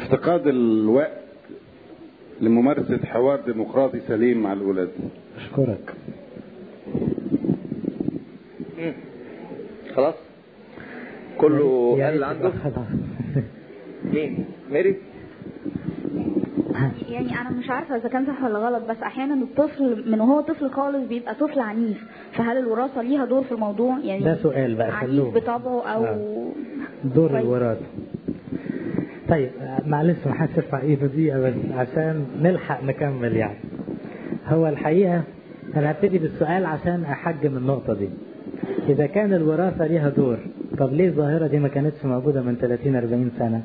افتقاد الوقت لممارسة حوار ديمقراطي سليم مع الأولاد أشكرك خلاص كله يا قال اللي ريت عنده يبقى خلاص. مين ميري يعني انا مش عارفه اذا كان صح ولا غلط بس احيانا الطفل من وهو طفل خالص بيبقى طفل عنيف فهل الوراثه ليها دور في الموضوع يعني ده سؤال بقى عنيف خلوه بطبعه او آه. دور كويس. الوراثة طيب آه، معلش ما حدش يرفع ايده دقيقة بس عشان نلحق نكمل يعني هو الحقيقة أنا هبتدي بالسؤال عشان أحجم النقطة دي إذا كان الوراثة ليها دور طب ليه الظاهرة دي ما كانتش موجودة من 30 40 سنة؟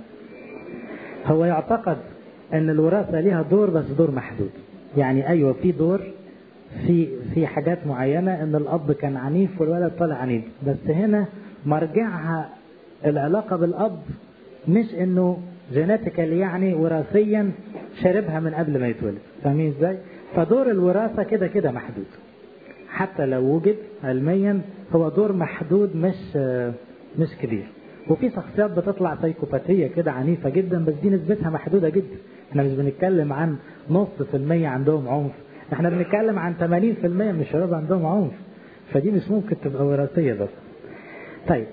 هو يعتقد أن الوراثة ليها دور بس دور محدود يعني أيوه في دور في في حاجات معينة أن الأب كان عنيف والولد طلع عنيف بس هنا مرجعها العلاقة بالأب مش أنه جينيتيكالي يعني وراثيا شاربها من قبل ما يتولد فاهمين ازاي؟ فدور الوراثة كده كده محدود حتى لو وجد علميا هو دور محدود مش مش كبير وفي شخصيات بتطلع سيكوباتية كده عنيفة جدا بس دي نسبتها محدودة جدا احنا مش بنتكلم عن نص في المية عندهم عنف احنا بنتكلم عن 80% من الشباب عندهم عنف فدي مش ممكن تبقى وراثية بس طيب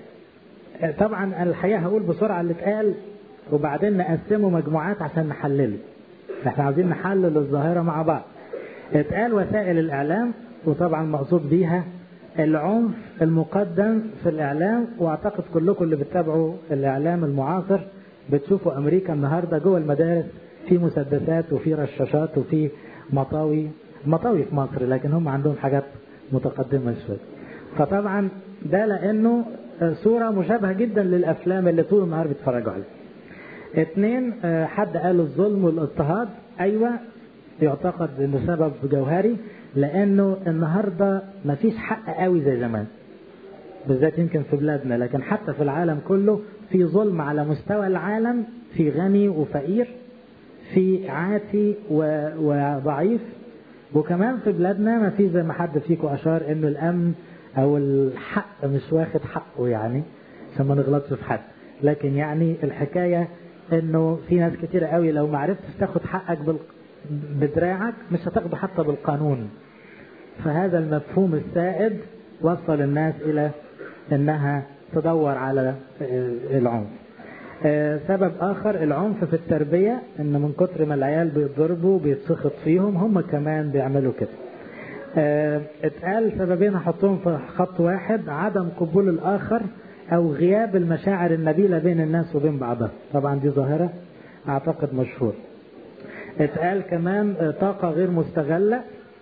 طبعا الحقيقة هقول بسرعة اللي اتقال وبعدين نقسمه مجموعات عشان نحلله احنا عاوزين نحلل الظاهرة مع بعض اتقال وسائل الإعلام وطبعا مقصود بيها العنف المقدم في الإعلام وأعتقد كلكم اللي بتتابعوا الإعلام المعاصر بتشوفوا أمريكا النهاردة جوه المدارس في مسدسات وفي رشاشات وفي مطاوي مطاوي في مصر لكن هم عندهم حاجات متقدمة شوية فطبعا ده لأنه صورة مشابهة جدا للأفلام اللي طول النهار بيتفرجوا عليها اثنين حد قال الظلم والاضطهاد ايوه يعتقد انه سبب جوهري لانه النهارده ما فيش حق قوي زي زمان بالذات يمكن في بلادنا لكن حتى في العالم كله في ظلم على مستوى العالم في غني وفقير في عاتي و- وضعيف وكمان في بلادنا ما في زي ما حد فيكم اشار انه الامن او الحق مش واخد حقه يعني عشان ما نغلطش في حد لكن يعني الحكايه انه في ناس كتير قوي لو ما عرفتش تاخد حقك بال... بدراعك مش هتاخده حتى بالقانون فهذا المفهوم السائد وصل الناس الى انها تدور على آه، العنف آه، سبب اخر العنف في التربيه ان من كتر ما العيال بيتضربوا بيتسخط فيهم هم كمان بيعملوا كده آه، اتقال سببين هحطهم في خط واحد عدم قبول الاخر او غياب المشاعر النبيله بين الناس وبين بعضها طبعا دي ظاهره اعتقد مشهور اتقال كمان آه، طاقه غير مستغله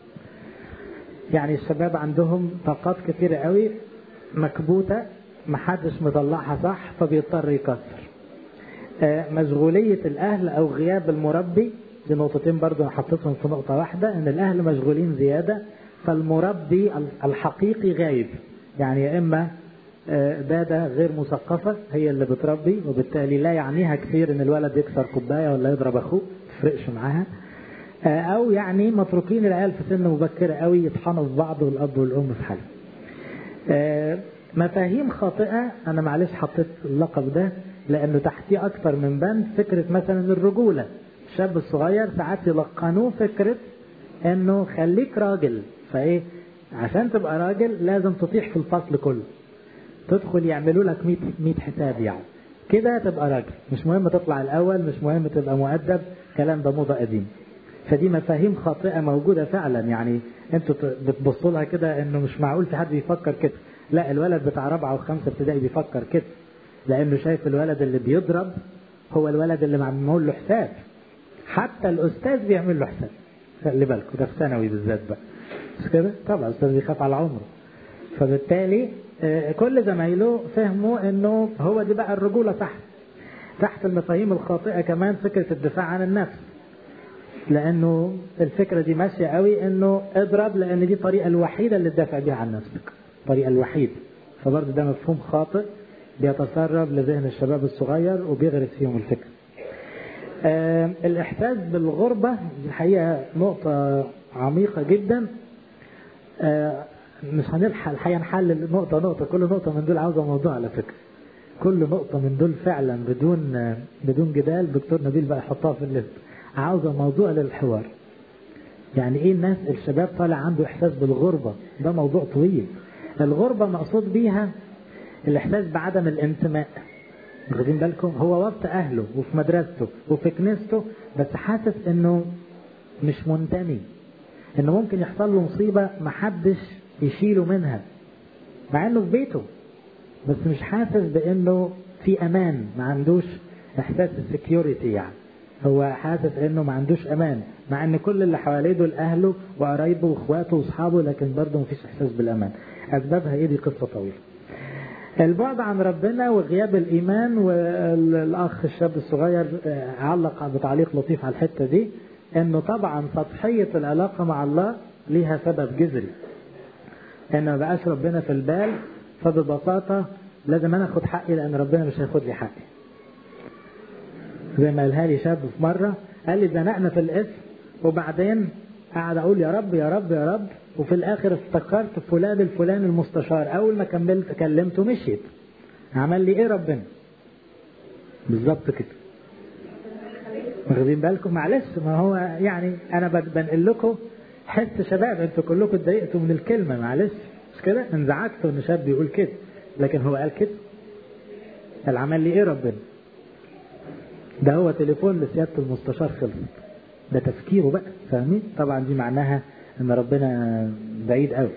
يعني الشباب عندهم طاقات كتيره قوي مكبوته محدش مطلعها صح فبيضطر يكسر آه، مشغولية الأهل أو غياب المربي دي نقطتين برضو أنا حطيتهم في نقطة واحدة إن الأهل مشغولين زيادة فالمربي الحقيقي غايب يعني يا إما آه، دادة غير مثقفة هي اللي بتربي وبالتالي لا يعنيها كثير إن الولد يكسر كوباية ولا يضرب أخوه تفرقش معاها آه، أو يعني متروكين العيال في سن مبكرة قوي يطحنوا في بعض والأب والأم في حالهم آه، مفاهيم خاطئة أنا معلش حطيت اللقب ده لأنه تحتيه أكتر من بند فكرة مثلا الرجولة الشاب الصغير ساعات يلقنوه فكرة إنه خليك راجل فإيه عشان تبقى راجل لازم تطيح في الفصل كله تدخل يعملوا لك 100 100 حساب يعني كده تبقى راجل مش مهم تطلع الأول مش مهم تبقى مؤدب كلام ده موضة قديم فدي مفاهيم خاطئة موجودة فعلا يعني انتوا ت- بتبصوا لها كده انه مش معقول في حد بيفكر كده لا الولد بتاع رابعة وخمسة ابتدائي بيفكر كده لانه شايف الولد اللي بيضرب هو الولد اللي معمول له حساب حتى الاستاذ بيعمل له حساب خلي بالكم ده في ثانوي بالذات بقى مش كده طبعا الاستاذ بيخاف على عمره فبالتالي آه، كل زمايله فهموا انه هو دي بقى الرجوله تحت تحت المفاهيم الخاطئه كمان فكره الدفاع عن النفس لانه الفكره دي ماشيه قوي انه اضرب لان دي الطريقه الوحيده اللي تدافع بيها عن نفسك الطريقه الوحيده فبرضه ده مفهوم خاطئ بيتسرب لذهن الشباب الصغير وبيغرس فيهم الفكر آه الاحساس بالغربه دي الحقيقه نقطه عميقه جدا آه مش هنلحق الحقيقه نحلل نقطه نقطه كل نقطه من دول عاوزه موضوع على فكره كل نقطة من دول فعلا بدون بدون جدال دكتور نبيل بقى يحطها في الليست عاوزة موضوع للحوار يعني ايه الناس الشباب طالع عنده احساس بالغربة ده موضوع طويل الغربة مقصود بيها الاحساس بعدم الانتماء واخدين بالكم هو وسط اهله وفي مدرسته وفي كنيسته بس حاسس انه مش منتمي انه ممكن يحصل له مصيبة محدش يشيله منها مع انه في بيته بس مش حاسس بانه في امان ما عندوش احساس السكيورتي يعني هو حاسس انه ما عندوش امان مع ان كل اللي حواليه دول اهله وقرايبه واخواته واصحابه لكن برضه مفيش احساس بالامان اسبابها ايه دي قصه طويله البعد عن ربنا وغياب الايمان والاخ الشاب الصغير علق بتعليق لطيف على الحته دي انه طبعا سطحيه العلاقه مع الله ليها سبب جذري ان ما بقاش ربنا في البال فببساطه لازم انا اخد حقي لان ربنا مش هياخد لي حقي زي ما قالها لي شاب في مره قال لي زنقنا في الاسم وبعدين قعد اقول يا رب يا رب يا رب وفي الاخر افتكرت فلان الفلان المستشار اول ما كملت كلمته مشيت عمل لي ايه ربنا بالظبط كده واخدين بالكم معلش ما هو يعني انا بنقل لكم حس شباب انتوا كلكم اتضايقتوا من الكلمه معلش مش كده انزعجتوا ان شاب يقول كده لكن هو قال كده قال عمل لي ايه ربنا ده هو تليفون لسياده المستشار خلص ده تفكيره بقى فاهمين طبعا دي معناها ان ربنا بعيد قوي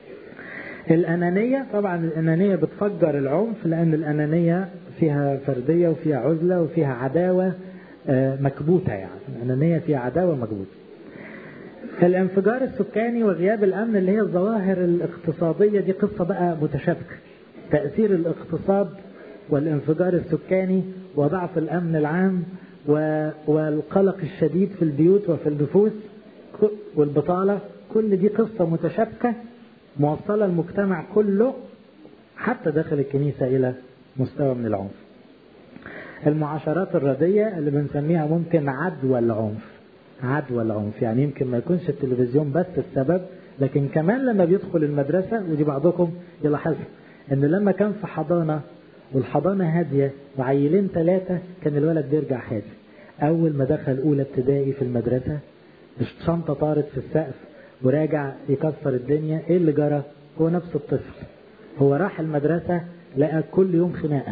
الأنانية طبعا الأنانية بتفجر العنف لأن الأنانية فيها فردية وفيها عزلة وفيها عداوة مكبوتة يعني الأنانية فيها عداوة مكبوتة الانفجار السكاني وغياب الأمن اللي هي الظواهر الاقتصادية دي قصة بقى متشابكة تأثير الاقتصاد والانفجار السكاني وضعف الأمن العام والقلق الشديد في البيوت وفي النفوس والبطالة كل دي قصة متشابكة موصلة المجتمع كله حتى داخل الكنيسة إلى مستوى من العنف المعاشرات الردية اللي بنسميها ممكن عدوى العنف عدوى العنف يعني يمكن ما يكونش التلفزيون بس السبب لكن كمان لما بيدخل المدرسة ودي بعضكم يلاحظها ان لما كان في حضانة والحضانة هادية وعيلين ثلاثة كان الولد بيرجع هادي أول ما دخل أولى ابتدائي في المدرسة الشنطة طارت في السقف وراجع يكسر الدنيا ايه اللي جرى هو نفس الطفل هو راح المدرسة لقى كل يوم خناقة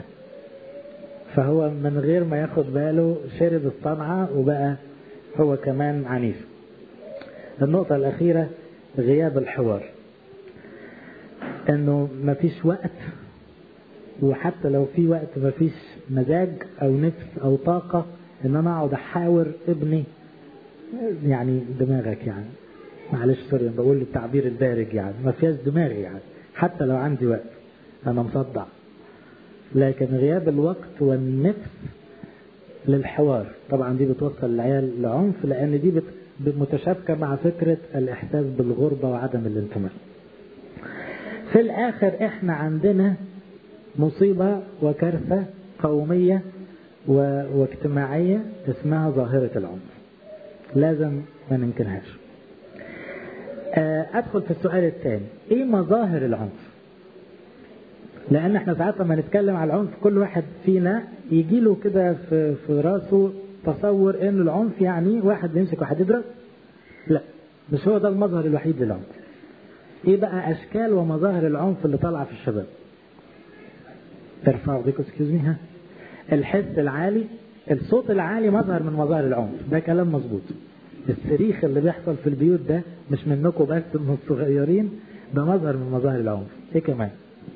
فهو من غير ما ياخد باله شرب الصنعة وبقى هو كمان عنيف النقطة الأخيرة غياب الحوار انه مفيش وقت وحتى لو في وقت مفيش مزاج او نفس او طاقة ان انا اقعد احاور ابني يعني دماغك يعني معلش سوري بقول التعبير الدارج يعني ما فيهاش دماغ يعني حتى لو عندي وقت انا مصدع لكن غياب الوقت والنفس للحوار طبعا دي بتوصل العيال لعنف لان دي متشابكه مع فكره الاحساس بالغربه وعدم الانتماء في الاخر احنا عندنا مصيبه وكارثه قوميه و... واجتماعيه اسمها ظاهره العنف لازم ما ننكرهاش ادخل في السؤال الثاني ايه مظاهر العنف لان احنا ساعات لما نتكلم على العنف كل واحد فينا يجي له كده في, في راسه تصور ان العنف يعني واحد بيمسك واحد يضرب لا مش هو ده المظهر الوحيد للعنف ايه بقى اشكال ومظاهر العنف اللي طالعه في الشباب ارفعوا ايديكم اكسكيوز مي ها الحس العالي الصوت العالي مظهر من مظاهر العنف ده كلام مظبوط الصريخ اللي بيحصل في البيوت ده مش منكم بس من الصغيرين ده مظهر من مظاهر العنف ايه كمان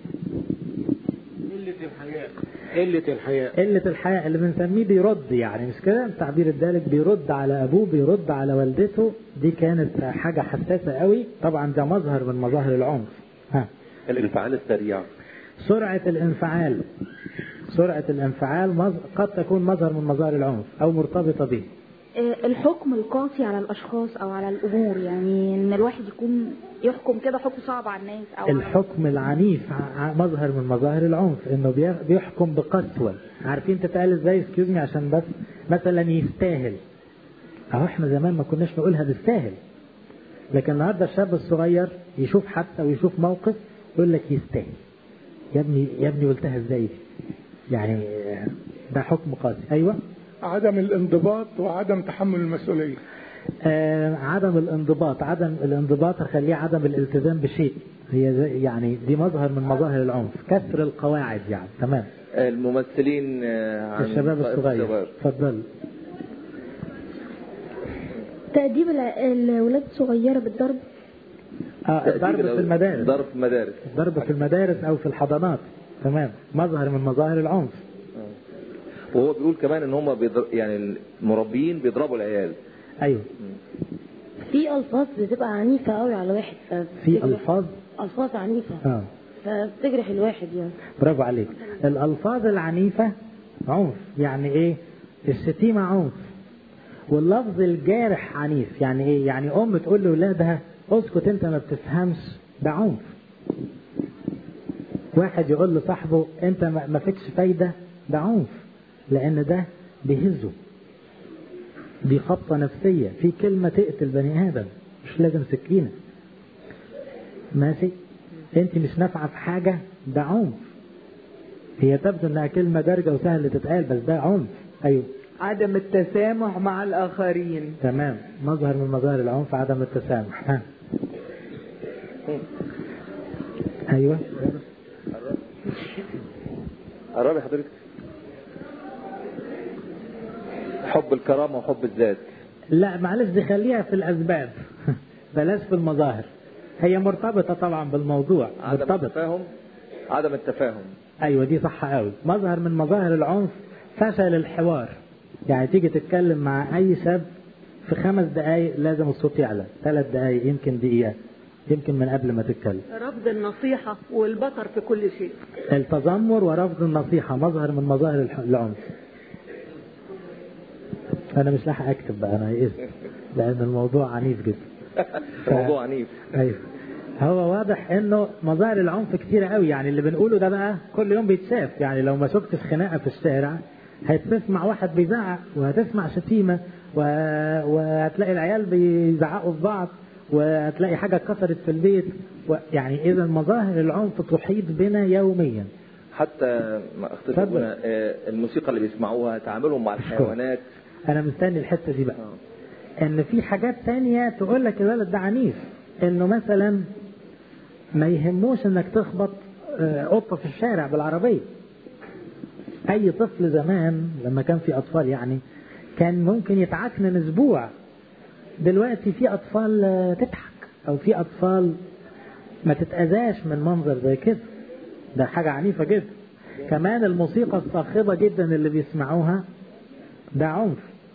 قلة الحياء قلة الحياء قلة الحياء اللي بنسميه بيرد يعني مش كده التعبير الدارج بيرد على ابوه بيرد على والدته دي كانت حاجة حساسة قوي طبعا ده مظهر من مظاهر العنف ها الانفعال السريع سرعة الانفعال سرعة الانفعال قد تكون مظهر من مظاهر العنف او مرتبطة به الحكم القاسي على الاشخاص او على الامور يعني ان الواحد يكون يحكم كده حكم صعب على الناس او الحكم العنيف مظهر من مظاهر العنف انه بيحكم بقسوه عارفين تتقال ازاي اسكيوز مي عشان بس مثلا يستاهل اهو احنا زمان ما كناش نقولها بالساهل لكن النهارده الشاب الصغير يشوف حادثه ويشوف موقف يقول لك يستاهل يا ابني يا ابني قلتها ازاي دي يعني ده حكم قاسي ايوه عدم الانضباط وعدم تحمل المسؤولية آه عدم الانضباط عدم الانضباط اخليه عدم الالتزام بشيء هي زي- يعني دي مظهر من مظاهر العنف كسر القواعد يعني تمام الممثلين آه، عن الشباب طائف الصغير اتفضل تأديب الع- الولاد الصغيرة بالضرب اه تأديب الضرب الأول- في المدارس ضرب في المدارس الضرب في المدارس او في الحضانات تمام مظهر من مظاهر العنف وهو بيقول كمان ان هم بيضر... يعني المربيين بيضربوا العيال ايوه في الفاظ بتبقى عنيفه قوي على واحد في الفاظ الفاظ عنيفه اه فبتجرح الواحد يعني برافو عليك الالفاظ العنيفه عنف يعني ايه الشتيمه عنف واللفظ الجارح عنيف يعني ايه يعني ام تقول لاولادها اسكت انت ما بتفهمش ده عنف واحد يقول لصاحبه انت ما ما فيكش فايده ده عنف لان ده بيهزه دي خبطه نفسيه في كلمه تقتل بني ادم مش لازم سكينه ماشي انت مش نافعه في حاجه ده عنف هي تبدو انها كلمه دارجه وسهله تتقال بس ده عنف ايوه عدم التسامح مع الآخرين تمام مظهر من مظاهر العنف عدم التسامح ها ايوه قربي حضرتك حب الكرامة وحب الذات لا معلش دي خليها في الاسباب بلاش في المظاهر هي مرتبطه طبعا بالموضوع عدم مرتبطه التفاهم عدم التفاهم ايوه دي صح قوي مظهر من مظاهر العنف فشل الحوار يعني تيجي تتكلم مع اي شاب في خمس دقايق لازم الصوت يعلى ثلاث دقايق يمكن دقيقه يمكن من قبل ما تتكلم رفض النصيحة والبطر في كل شيء التذمر ورفض النصيحة مظهر من مظاهر الح- العنف أنا مش لاحق أكتب بقى أنا يئست لأن الموضوع عنيف جدا موضوع عنيف أيوه هو واضح إنه مظاهر العنف كتيرة قوي يعني اللي بنقوله ده بقى كل يوم بيتشاف يعني لو ما شفتش خناقة في الشارع هتسمع واحد بيزعق وهتسمع شتيمة و- وهتلاقي العيال بيزعقوا في بعض وهتلاقي حاجة اتكسرت في البيت و- يعني إذا مظاهر العنف تحيط بنا يوميا حتى ما اتفضل. اختلفنا الموسيقى اللي بيسمعوها تعاملهم مع الحيوانات انا مستني الحته دي بقى ان في حاجات تانية تقول لك الولد ده عنيف انه مثلا ما يهموش انك تخبط آه، قطه في الشارع بالعربيه اي طفل زمان لما كان في اطفال يعني كان ممكن يتعكنن اسبوع دلوقتي في اطفال آه، تضحك او في اطفال ما تتاذاش من منظر زي كده ده حاجه عنيفه جدا كمان الموسيقى الصاخبه جدا اللي بيسمعوها ده عنف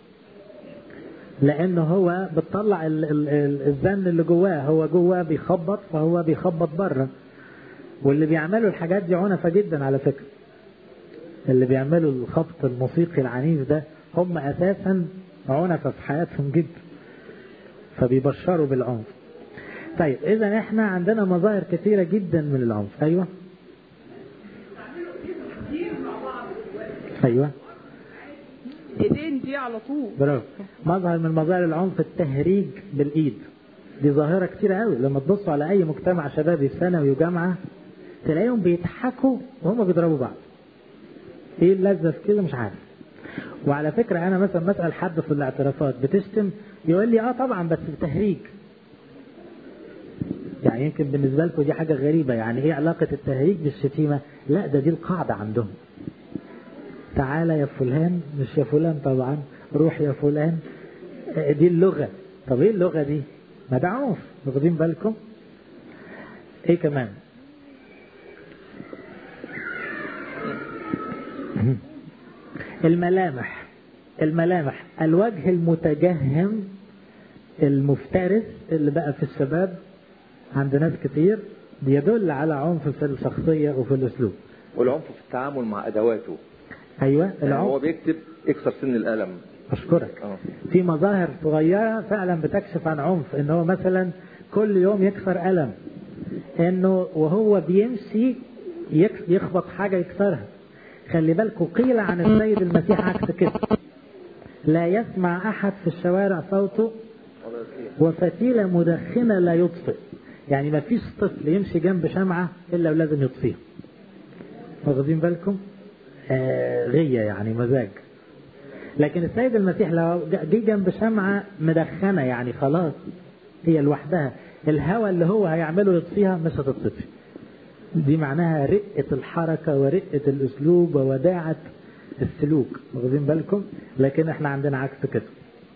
لانه هو بتطلع ال- ال- ال- الزن اللي جواه هو جواه بيخبط فهو بيخبط بره واللي بيعملوا الحاجات دي عنفة جدا على فكرة اللي بيعملوا الخبط الموسيقي العنيف ده هم اساسا عنفة في حياتهم جدا فبيبشروا بالعنف طيب اذا احنا عندنا مظاهر كثيرة جدا من العنف ايوه ايوه ايدين دي على طول برافو مظهر من مظاهر العنف التهريج بالايد دي ظاهرة كتير قوي لما تبصوا على اي مجتمع شبابي في ثانوي وجامعة تلاقيهم بيضحكوا وهم بيضربوا بعض ايه اللذة في كده مش عارف وعلى فكرة انا مثلا بسأل حد في الاعترافات بتشتم يقول لي اه طبعا بس بتهريج يعني يمكن بالنسبة لكم دي حاجة غريبة يعني ايه علاقة التهريج بالشتيمة لا ده دي القاعدة عندهم تعالى يا فلان مش يا فلان طبعا روح يا فلان آه، دي اللغة طب ايه اللغة دي ما ده عنف واخدين بالكم ايه كمان الملامح الملامح الوجه المتجهم المفترس اللي بقى في الشباب عند ناس كتير بيدل على عنف في الشخصية وفي الأسلوب والعنف في التعامل مع ادواته أيوة يعني هو العنف بيكتب اكسر سن القلم أشكرك اه في مظاهر صغيرة فعلا بتكشف عن عنف ان هو مثلا كل يوم يكسر قلم انه وهو بيمشي يك- يخبط حاجة يكسرها خلي بالكم قيل عن السيد المسيح عكس كده لا يسمع احد في الشوارع صوته وفتيلة مدخنة لا يطفئ يعني ما فيش طفل يمشي جنب شمعة الا ولازم يطفيها واخدين بالكم آه، غية يعني مزاج لكن السيد المسيح لو جه جنب شمعة مدخنة يعني خلاص هي لوحدها الهوى اللي هو هيعمله يطفيها مش هتطفي دي معناها رقة الحركة ورقة الأسلوب ووداعة السلوك واخدين بالكم لكن احنا عندنا عكس كده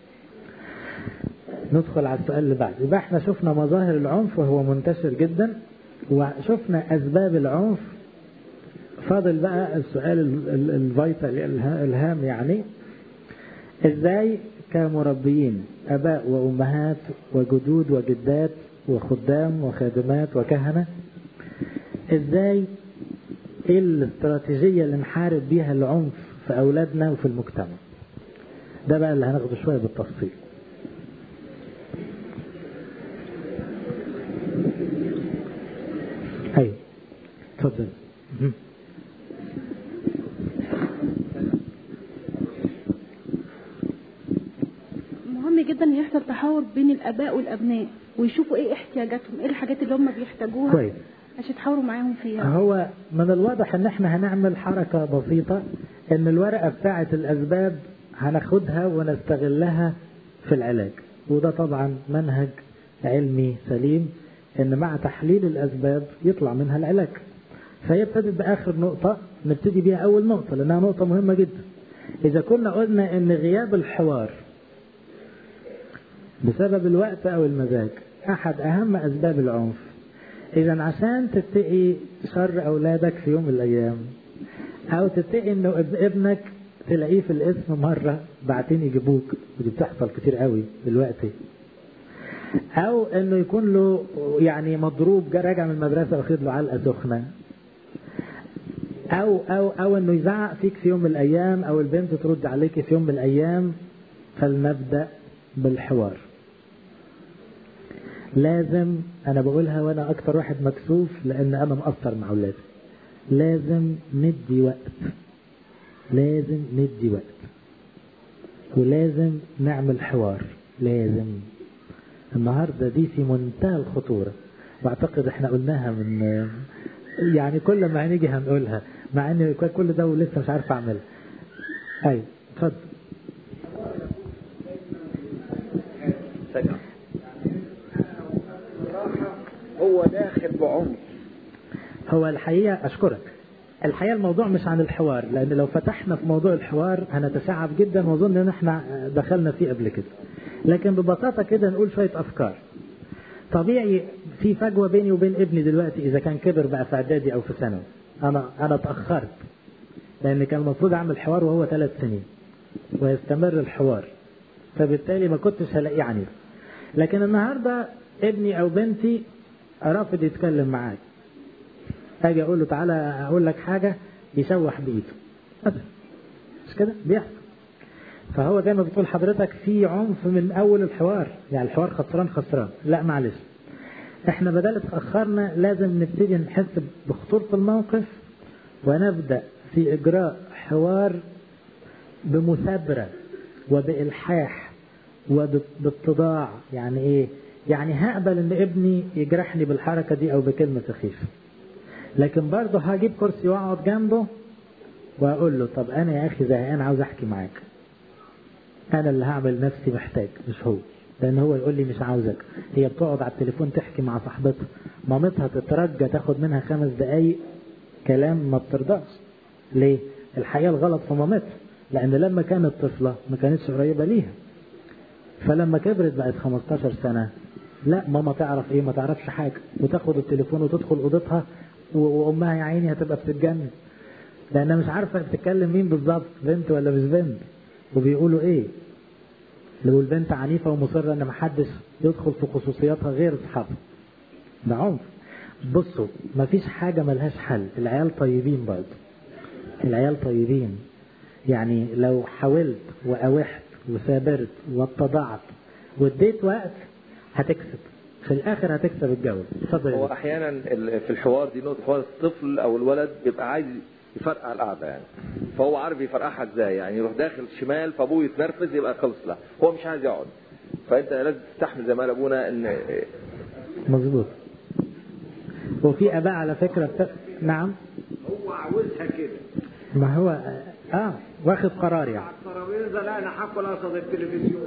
ندخل على السؤال اللي بعد يبقى احنا شفنا مظاهر العنف وهو منتشر جدا وشفنا أسباب العنف فاضل بقى السؤال ال- ال- الفيتال الها- الهام يعني ازاي كمربيين اباء وامهات وجدود وجدات وخدام وخادمات وكهنه ازاي ايه الاستراتيجيه اللي نحارب بيها العنف في اولادنا وفي المجتمع ده بقى اللي هناخده شويه بالتفصيل ايوه اتفضل مهم. مهم جدا يحصل تحاور بين الاباء والابناء ويشوفوا ايه احتياجاتهم ايه الحاجات اللي هم بيحتاجوها كويس عشان يتحاوروا معاهم فيها هو من الواضح ان احنا هنعمل حركة بسيطة ان الورقة بتاعة الاسباب هناخدها ونستغلها في العلاج وده طبعا منهج علمي سليم ان مع تحليل الاسباب يطلع منها العلاج فهي ابتدت باخر نقطة نبتدي بيها اول نقطة لانها نقطة مهمة جدا اذا كنا قلنا ان غياب الحوار بسبب الوقت او المزاج احد اهم اسباب العنف اذا عشان تتقي شر اولادك في يوم من الايام او تتقي انه اب- ابنك تلاقيه في الاسم مره بعتين يجيبوك ودي بتحصل كتير قوي دلوقتي او انه يكون له يعني مضروب جا- راجع من المدرسه واخد له علقه سخنه او او او انه يزعق فيك في يوم من الايام او البنت ترد عليك في يوم من الايام فلنبدا بالحوار لازم انا بقولها وانا اكتر واحد مكسوف لان انا مقصر مع اولادي لازم ندي وقت لازم ندي وقت ولازم نعمل حوار لازم النهارده دي في منتهى الخطوره واعتقد احنا قلناها من يعني كل ما هنيجي هنقولها مع ان كل ده ولسه مش عارف اعملها ايوه اتفضل هو داخل بعنف هو الحقيقة أشكرك الحقيقة الموضوع مش عن الحوار لأن لو فتحنا في موضوع الحوار هنتشعب جدا وأظن إن احنا دخلنا فيه قبل كده لكن ببساطة كده نقول شوية أفكار طبيعي في فجوة بيني وبين ابني دلوقتي إذا كان كبر بقى في إعدادي أو في ثانوي أنا أنا اتأخرت لأن كان المفروض أعمل حوار وهو ثلاث سنين ويستمر الحوار فبالتالي ما كنتش هلاقيه عنيف لكن النهارده ابني او بنتي رافض يتكلم معاك اجي اقول له تعالى اقول لك حاجه يشوح بايده مثلا مش كده بيحصل فهو زي ما بتقول حضرتك في عنف من اول الحوار يعني الحوار خسران خسران لا معلش احنا بدل اتاخرنا لازم نبتدي نحس بخطوره الموقف ونبدا في اجراء حوار بمثابره وبالحاح وباتضاع يعني ايه يعني هقبل ان ابني يجرحني بالحركه دي او بكلمه سخيفه لكن برضه هجيب كرسي واقعد جنبه واقول له طب انا يا اخي زهقان عاوز احكي معاك انا اللي هعمل نفسي محتاج مش هو لان هو يقول لي مش عاوزك هي بتقعد على التليفون تحكي مع صاحبتها مامتها تترجى تاخد منها خمس دقايق كلام ما بترضاش ليه الحقيقه الغلط في مامتها لان لما كانت طفله ما كانتش قريبه ليها فلما كبرت بقت 15 سنه لا ماما تعرف ايه ما تعرفش حاجه وتاخد التليفون وتدخل اوضتها و- وامها يا عيني هتبقى بتتجنن لانها مش عارفه بتتكلم مين بالظبط بنت ولا مش بنت وبيقولوا ايه لو البنت عنيفه ومصره ان محدش يدخل في خصوصياتها غير اصحابها ده عنف بصوا مفيش حاجه ملهاش حل العيال طيبين برضه العيال طيبين يعني لو حاولت واوحت وثابرت واتضعت واديت وقت هتكسب في الاخر هتكسب الجو اتفضل يا هو دكتور. احيانا ال- في الحوار دي نقطه حوار الطفل او الولد بيبقى عايز يفرقع القعده يعني فهو عارف يفرقعها ازاي يعني يروح داخل شمال فابوه يتنرفز يبقى خلص لا هو مش عايز يقعد فانت لازم تستحمل زي ما قال ابونا ان مظبوط وفي اباء على فكره بت... نعم هو عاوزها كده ما هو اه واخد قرار يعني الترابيزه لا انا هاكل قصد التلفزيون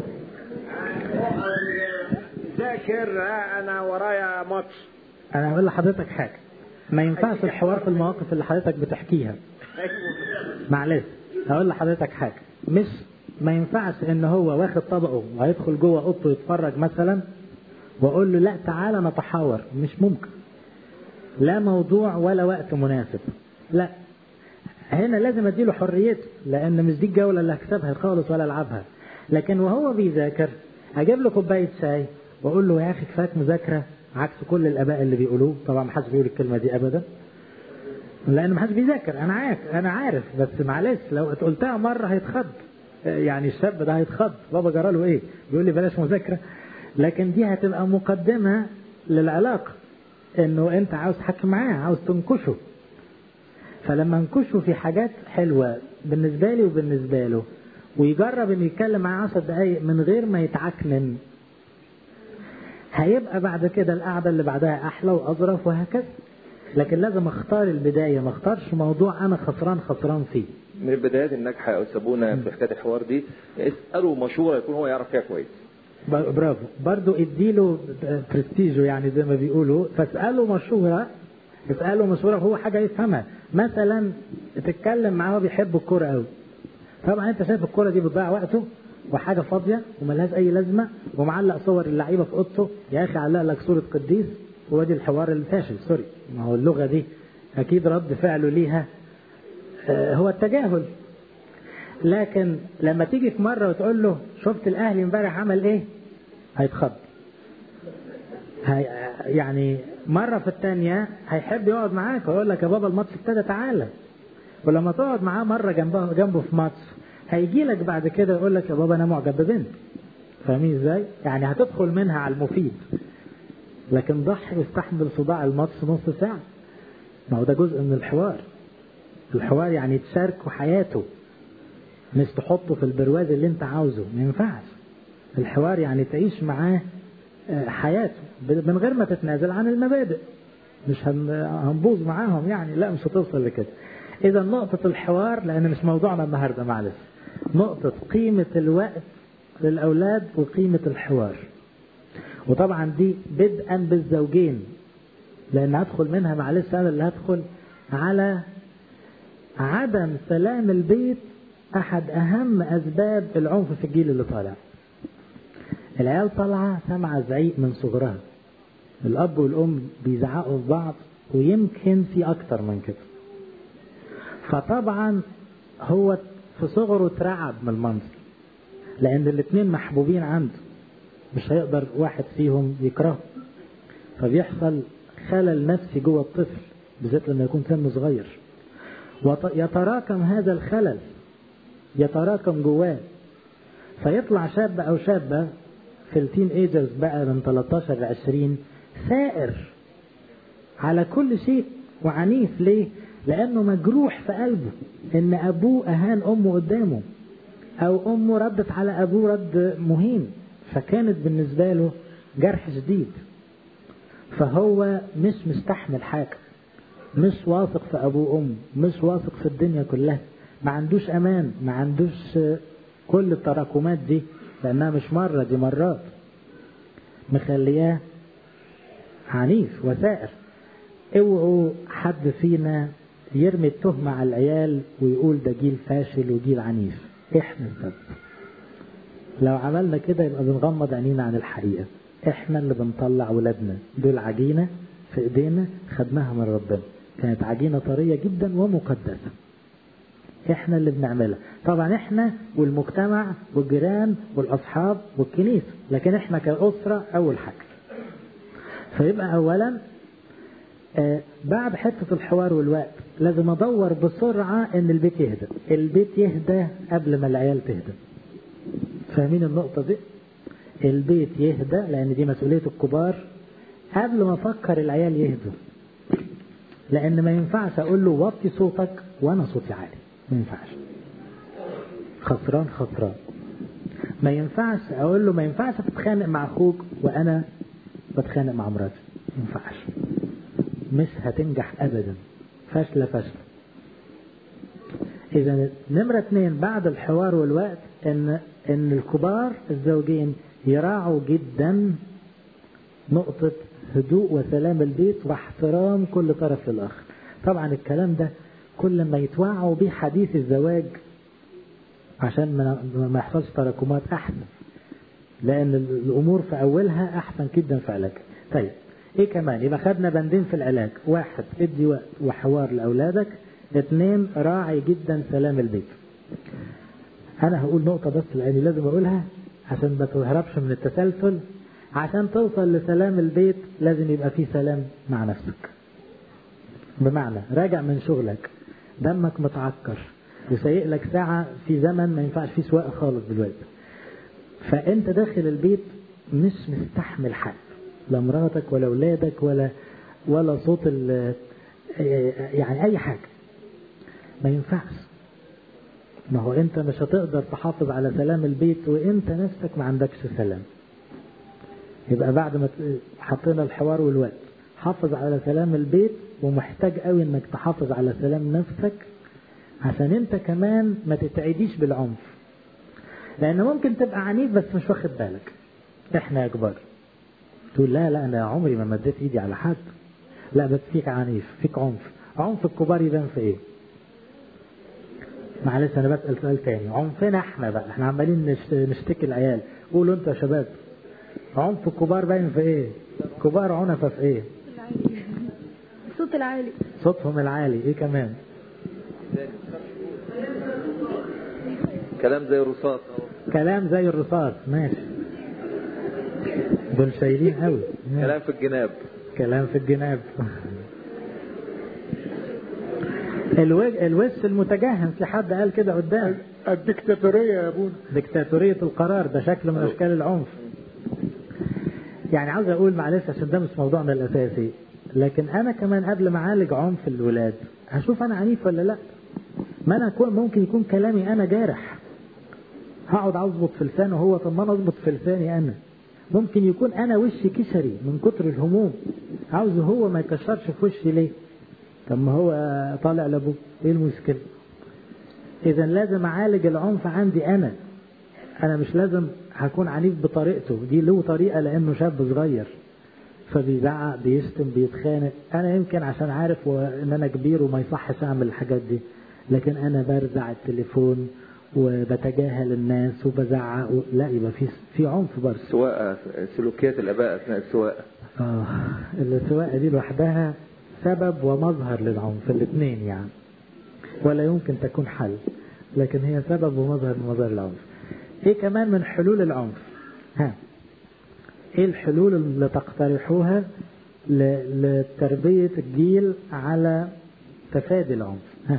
ذاكر آه، انا ورايا ماتش انا هقول لحضرتك حاجه ما ينفعش الحوار في المواقف اللي حضرتك بتحكيها معلش هقول لحضرتك حاجه مش ما ينفعش ان هو واخد طبقه وهيدخل جوه اوضته يتفرج مثلا واقول له لا تعالى نتحاور مش ممكن لا موضوع ولا وقت مناسب لا هنا لازم اديله حريته لان مش دي الجوله اللي هكسبها خالص ولا العبها لكن وهو بيذاكر اجيب له كوبايه شاي واقول له يا اخي كفاك مذاكره عكس كل الاباء اللي بيقولوه طبعا ما حدش بيقول الكلمه دي ابدا لان ما حدش بيذاكر انا عارف انا عارف بس معلش لو قلتها مره هيتخض يعني الشاب ده هيتخض بابا جرى له ايه بيقول لي بلاش مذاكره لكن دي هتبقى مقدمه للعلاقه انه انت عاوز تحكي معاه عاوز تنكشه فلما انكشه في حاجات حلوه بالنسبه لي وبالنسبه له ويجرب انه يتكلم معاه 10 دقايق من غير ما يتعكنن هيبقى بعد كده القعده اللي بعدها احلى واظرف وهكذا لكن لازم اختار البدايه ما اختارش موضوع انا خسران خسران فيه من البدايات الناجحه يا استاذ ابونا في حكايه الحوار دي اساله مشوره يكون هو يعرف فيها كويس ب- برافو برضو اديله برستيجه يعني زي ما بيقولوا فاساله مشوره اساله مشوره هو حاجه يفهمها مثلا تتكلم معاه هو بيحب الكوره قوي طبعا انت شايف الكوره دي بتضيع وقته وحاجه فاضيه وملهاش اي لازمه ومعلق صور اللعيبه في اوضته يا اخي علق لك صوره قديس وادي الحوار الفاشل سوري ما هو اللغه دي اكيد رد فعله ليها آه، هو التجاهل لكن لما تيجي في مره وتقول له شفت الاهلي امبارح عمل ايه هيتخض هي يعني مره في الثانيه هيحب يقعد معاك ويقول لك يا بابا الماتش ابتدى تعالى ولما تقعد معاه مره جنبه جنبه في ماتش هيجي لك بعد كده يقول لك يا بابا انا معجب ببنت فاهمين ازاي؟ يعني هتدخل منها على المفيد لكن ضحي واستحمل صداع الماتش نص ساعه ما هو ده جزء من الحوار الحوار يعني تشاركه حياته مش تحطه في البرواز اللي انت عاوزه ما ينفعش الحوار يعني تعيش معاه آه، حياته ب- من غير ما تتنازل عن المبادئ مش هن- هنبوظ معاهم يعني لا مش هتوصل لكده اذا نقطة الحوار لان مش موضوعنا النهاردة معلش نقطة قيمة الوقت للأولاد وقيمة الحوار وطبعا دي بدءا بالزوجين لأن هدخل منها معلش أنا اللي هدخل على عدم سلام البيت أحد أهم أسباب العنف في الجيل اللي طالع العيال طالعة سامعة زعيق من صغرها الأب والأم بيزعقوا في بعض ويمكن في أكتر من كده فطبعا هو في صغره اترعب من المنظر لأن الاتنين محبوبين عنده مش هيقدر واحد فيهم يكرهه فبيحصل خلل نفسي جوه الطفل بالذات لما يكون سنه صغير ويتراكم هذا الخلل يتراكم جواه فيطلع شاب او شابه في التين ايجرز بقى من 13 ل 20 ثائر على كل شيء وعنيف ليه؟ لانه مجروح في قلبه ان ابوه اهان امه قدامه او امه ردت على ابوه رد مهين فكانت بالنسبه له جرح شديد فهو مش مستحمل حاجه مش واثق في ابوه وامه مش واثق في الدنيا كلها ما عندوش امان ما عندوش كل التراكمات دي لانها مش مره دي مرات مخلياه عنيف وثائر اوعوا حد فينا يرمي التهمة على العيال ويقول ده جيل فاشل وجيل عنيف احنا السبب لو عملنا كده يبقى بنغمض عينينا عن الحقيقة احنا اللي بنطلع ولادنا دول عجينة في ايدينا خدناها من ربنا كانت عجينة طرية جدا ومقدسة احنا اللي بنعملها طبعا احنا والمجتمع والجيران والاصحاب والكنيسة لكن احنا كأسرة اول حاجة فيبقى اولا آه بعد حتة الحوار والوقت لازم ادور بسرعة ان البيت يهدى البيت يهدى قبل ما العيال تهدى فاهمين النقطة دي البيت يهدى لان دي مسؤولية الكبار قبل ما افكر العيال يهدوا لان ما ينفعش اقول له وطي صوتك وانا صوتي عالي ما ينفعش خسران خسران ما ينفعش اقول له ما ينفعش تتخانق مع اخوك وانا بتخانق مع مراتي ما ينفعش مش هتنجح ابدا فاشله فاشله إذا نمرة اثنين بعد الحوار والوقت إن إن الكبار الزوجين يراعوا جدا نقطة هدوء وسلام البيت واحترام كل طرف للآخر. طبعا الكلام ده كل ما يتوعوا بيه حديث الزواج عشان ما ما يحصلش تراكمات أحسن. لأن الأمور في أولها أحسن جدا في علاجها. طيب إيه كمان؟ يبقى خدنا بندين في العلاج، واحد ادي وقت وحوار لأولادك، اثنين راعي جدا سلام البيت. أنا هقول نقطة بس لأني لازم أقولها عشان ما تهربش من التسلسل عشان توصل لسلام البيت لازم يبقى فيه سلام مع نفسك. بمعنى راجع من شغلك دمك متعكر وسايق لك ساعة في زمن ما ينفعش فيه سواقة خالص دلوقتي. فأنت داخل البيت مش مستحمل حد لا مراتك ولا أولادك ولا ولا صوت ال يعني أي حاجة ما ينفعش ما هو انت مش هتقدر تحافظ على سلام البيت وانت نفسك ما عندكش سلام يبقى بعد ما حطينا الحوار والوقت حافظ على سلام البيت ومحتاج قوي انك تحافظ على سلام نفسك عشان انت كمان ما تتعديش بالعنف لان ممكن تبقى عنيف بس مش واخد بالك احنا يا كبار تقول لا لا انا عمري ما مديت ايدي على حد لا بس فيك عنيف فيك عنف عنف الكبار يبان في ايه معلش انا بسال سؤال تاني عنفنا احنا بقى احنا عمالين نشتكي العيال قولوا انتوا يا شباب عنف الكبار باين في ايه كبار عنفة في ايه الصوت العالي صوتهم العالي ايه كمان كلام زي الرصاص كلام زي الرصاص ماشي دول شايلين قوي كلام في الجناب كلام في الجناب الوج... الوش المتجهم في حد قال كده قدام الدكتاتورية يا ابونا دكتاتورية القرار ده شكل من اشكال العنف يعني عاوز اقول معلش عشان ده مش موضوعنا الاساسي لكن انا كمان قبل ما اعالج عنف الولاد هشوف انا عنيف ولا لا ما انا أكون ممكن يكون كلامي انا جارح هقعد اظبط في لسانه هو طب ما انا اظبط في لساني انا ممكن يكون انا وشي كشري من كتر الهموم عاوز هو ما يكشرش في وشي ليه طب ما هو طالع لابوه ايه المشكله اذا لازم اعالج العنف عندي انا انا مش لازم هكون عنيف بطريقته دي له طريقه لانه شاب صغير فبيزعق بيشتم بيتخانق انا يمكن عشان عارف ان انا كبير وما يصحش اعمل الحاجات دي لكن انا برزع التليفون وبتجاهل الناس وبزعق و... لا يبقى في في عنف برضه سواء سلوكيات الاباء اثناء السواقه اه السواقه دي لوحدها سبب ومظهر للعنف الاثنين يعني ولا يمكن تكون حل لكن هي سبب ومظهر من مظاهر العنف ايه كمان من حلول العنف ها ايه الحلول اللي تقترحوها لتربية الجيل على تفادي العنف ها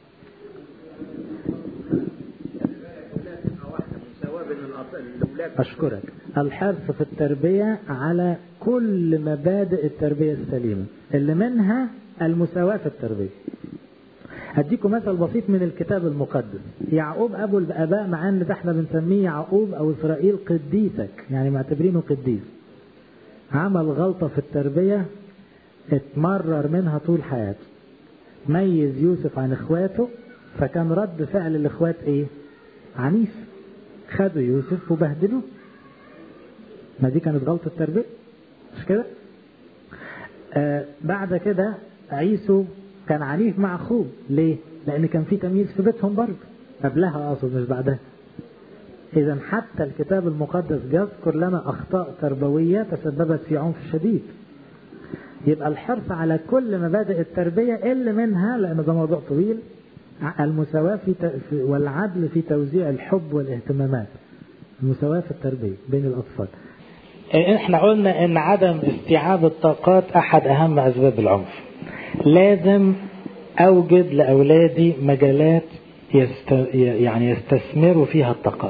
أشكرك الحرص في التربية على كل مبادئ التربية السليمة اللي منها المساواة في التربية هديكم مثل بسيط من الكتاب المقدس يعقوب أبو الآباء مع أن ده احنا بنسميه يعقوب أو إسرائيل قديسك يعني معتبرينه قديس عمل غلطة في التربية اتمرر منها طول حياته ميز يوسف عن اخواته فكان رد فعل الاخوات ايه عنيف خدوا يوسف وبهدلوه ما دي كانت غلطة تربية مش كده آه بعد كده عيسو كان عنيف مع اخوه ليه لان كان في تمييز في بيتهم برضه قبلها اقصد مش بعدها اذا حتى الكتاب المقدس يذكر لنا اخطاء تربويه تسببت في عنف شديد يبقى الحرص على كل مبادئ التربيه اللي منها لان ده موضوع طويل المساواه في والعدل في توزيع الحب والاهتمامات المساواه في التربيه بين الاطفال احنا قلنا ان عدم استيعاب الطاقات احد اهم اسباب العنف لازم اوجد لاولادي مجالات يست... يعني يستثمروا فيها الطاقات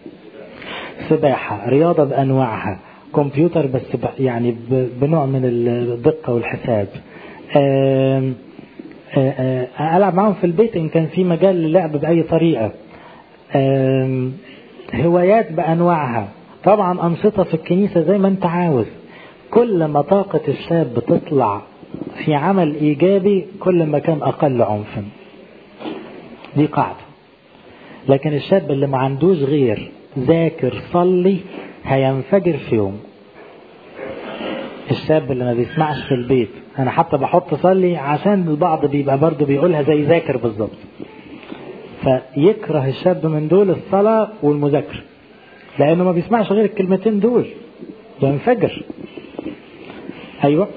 سباحة رياضة بأنواعها كمبيوتر بس ب... يعني ب... بنوع من الدقة والحساب آم... آم... ألعب معهم في البيت إن كان في مجال للعب بأي طريقة آم... هوايات بأنواعها طبعا أنشطة في الكنيسة زي ما أنت عاوز كل ما طاقة الشاب بتطلع في عمل إيجابي كل ما كان أقل عنفا دي قاعدة لكن الشاب اللي ما عندوش غير ذاكر صلي هينفجر في يوم الشاب اللي ما بيسمعش في البيت انا حتى بحط صلي عشان البعض بيبقى برضه بيقولها زي ذاكر بالظبط فيكره الشاب من دول الصلاة والمذاكرة لأنه ما بيسمعش غير الكلمتين دول ينفجر أيوة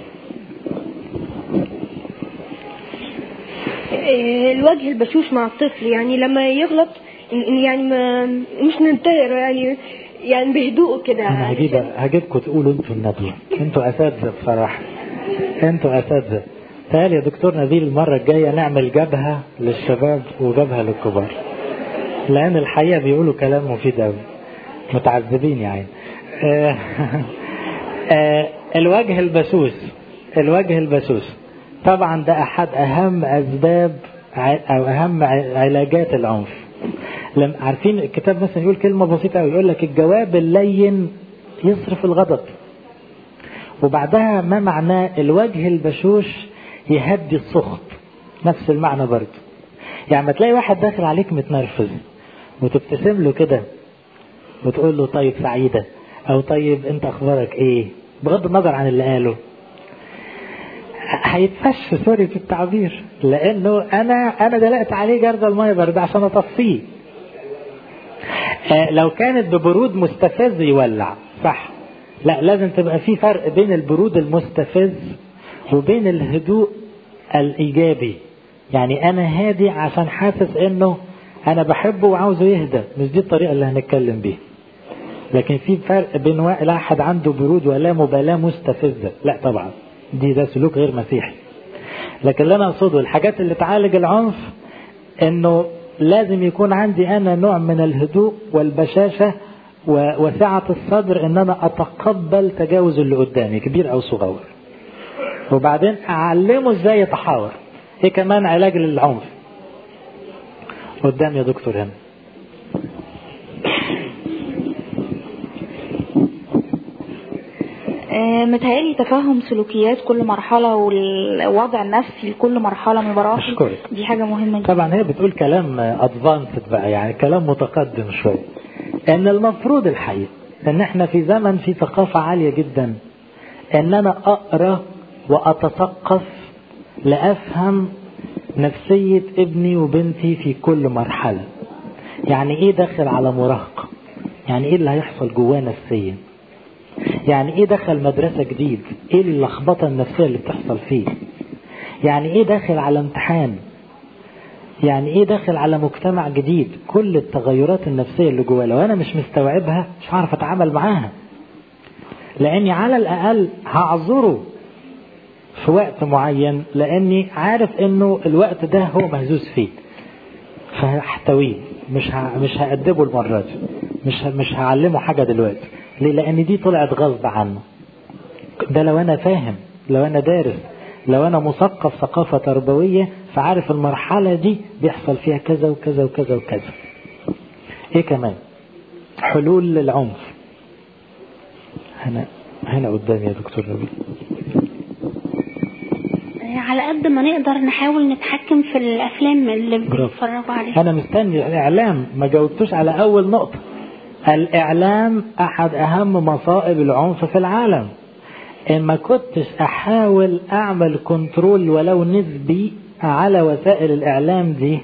الوجه البشوش مع الطفل يعني لما يغلط يعني ما مش ننتهر يعني يعني بهدوء كده أنا هجيب هجيبكم تقولوا أنتوا الندوة أنتوا أساتذة بصراحة أنتوا أساتذة تعال يا دكتور نبيل المرة الجاية نعمل جبهة للشباب وجبهة للكبار لأن الحقيقة بيقولوا كلام مفيد أوي متعذبين يعني آه آه الوجه البسوس الوجه البسوس طبعا ده أحد أهم أسباب أو أهم علاجات العنف لما عارفين الكتاب مثلا يقول كلمة بسيطة أوي يقول لك الجواب اللين يصرف الغضب وبعدها ما معناه الوجه البشوش يهدي السخط نفس المعنى برضه يعني ما تلاقي واحد داخل عليك متنرفز وتبتسم له كده وتقول له طيب سعيدة او طيب انت اخبارك ايه بغض النظر عن اللي قاله هيتفش سوري في التعبير لانه انا انا دلقت عليه جرد الميه برد عشان اطفيه آه لو كانت ببرود مستفز يولع صح لا لازم تبقى في فرق بين البرود المستفز وبين الهدوء الايجابي يعني انا هادي عشان حاسس انه انا بحبه وعاوزه يهدى مش دي الطريقه اللي هنتكلم بيها لكن في فرق بين واحد عنده برود ولا مبالاه مستفزه لا طبعا دي ده سلوك غير مسيحي لكن اللي انا اقصده الحاجات اللي تعالج العنف انه لازم يكون عندي انا نوع من الهدوء والبشاشه وسعه الصدر ان انا اتقبل تجاوز اللي قدامي كبير او صغير وبعدين اعلمه ازاي يتحاور ايه كمان علاج للعنف قدام يا دكتور هنا متهيألي تفهم سلوكيات كل مرحلة والوضع النفسي لكل مرحلة من المراحل أشكرك. دي حاجة مهمة جدا طبعا هي بتقول كلام ادفانسد بقى يعني كلام متقدم شوية ان المفروض الحقيقة ان احنا في زمن في ثقافة عالية جدا ان انا اقرا واتثقف لافهم نفسية ابني وبنتي في كل مرحلة يعني ايه داخل على مراهقة يعني ايه اللي هيحصل جواه نفسيا يعني ايه دخل مدرسة جديد ايه اللخبطة النفسية اللي بتحصل فيه يعني ايه داخل على امتحان يعني ايه داخل على مجتمع جديد كل التغيرات النفسية اللي جواه لو انا مش مستوعبها مش هعرف اتعامل معاها لاني على الاقل هعذره في وقت معين لاني عارف انه الوقت ده هو مهزوز فيه فهحتويه مش ه... مش هأدبه المرة دي مش ه... مش هعلمه حاجة دلوقتي ليه لان دي طلعت غصب عنه ده لو انا فاهم لو انا دارس لو انا مثقف ثقافة تربوية فعارف المرحلة دي بيحصل فيها كذا وكذا وكذا وكذا ايه كمان حلول للعنف هنا هنا قدامي يا دكتور ربيع على قد ما نقدر نحاول نتحكم في الافلام اللي بنتفرجوا عليها انا مستني الاعلام ما جاوبتوش على اول نقطة الاعلام احد اهم مصائب العنف في العالم ان ما كنتش احاول اعمل كنترول ولو نسبي على وسائل الاعلام دي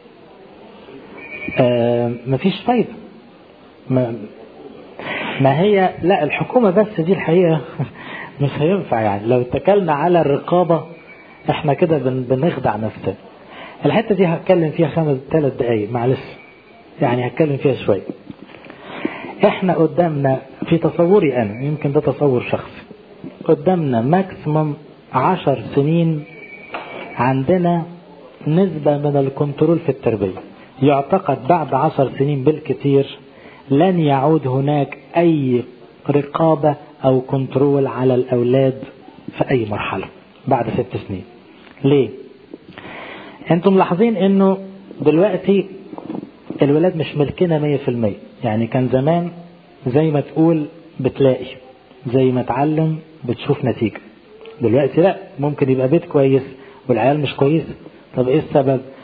آه مفيش فايدة ما, ما هي لا الحكومة بس دي الحقيقة مش هينفع يعني لو اتكلنا على الرقابة احنا كده بن بنخدع نفسنا الحتة دي هتكلم فيها خمس ثلاث دقايق معلش يعني هتكلم فيها شوية احنا قدامنا في تصوري انا يمكن ده تصور شخصي قدامنا ماكسيموم عشر سنين عندنا نسبة من الكنترول في التربية يعتقد بعد عشر سنين بالكثير لن يعود هناك أي رقابة أو كنترول على الأولاد في أي مرحلة بعد ست سنين ليه؟ أنتم ملاحظين أنه دلوقتي الولاد مش ملكنا مية في المية يعني كان زمان زي ما تقول بتلاقي زي ما تعلم بتشوف نتيجة دلوقتي لا ممكن يبقى بيت كويس والعيال مش كويسة طب ايه السبب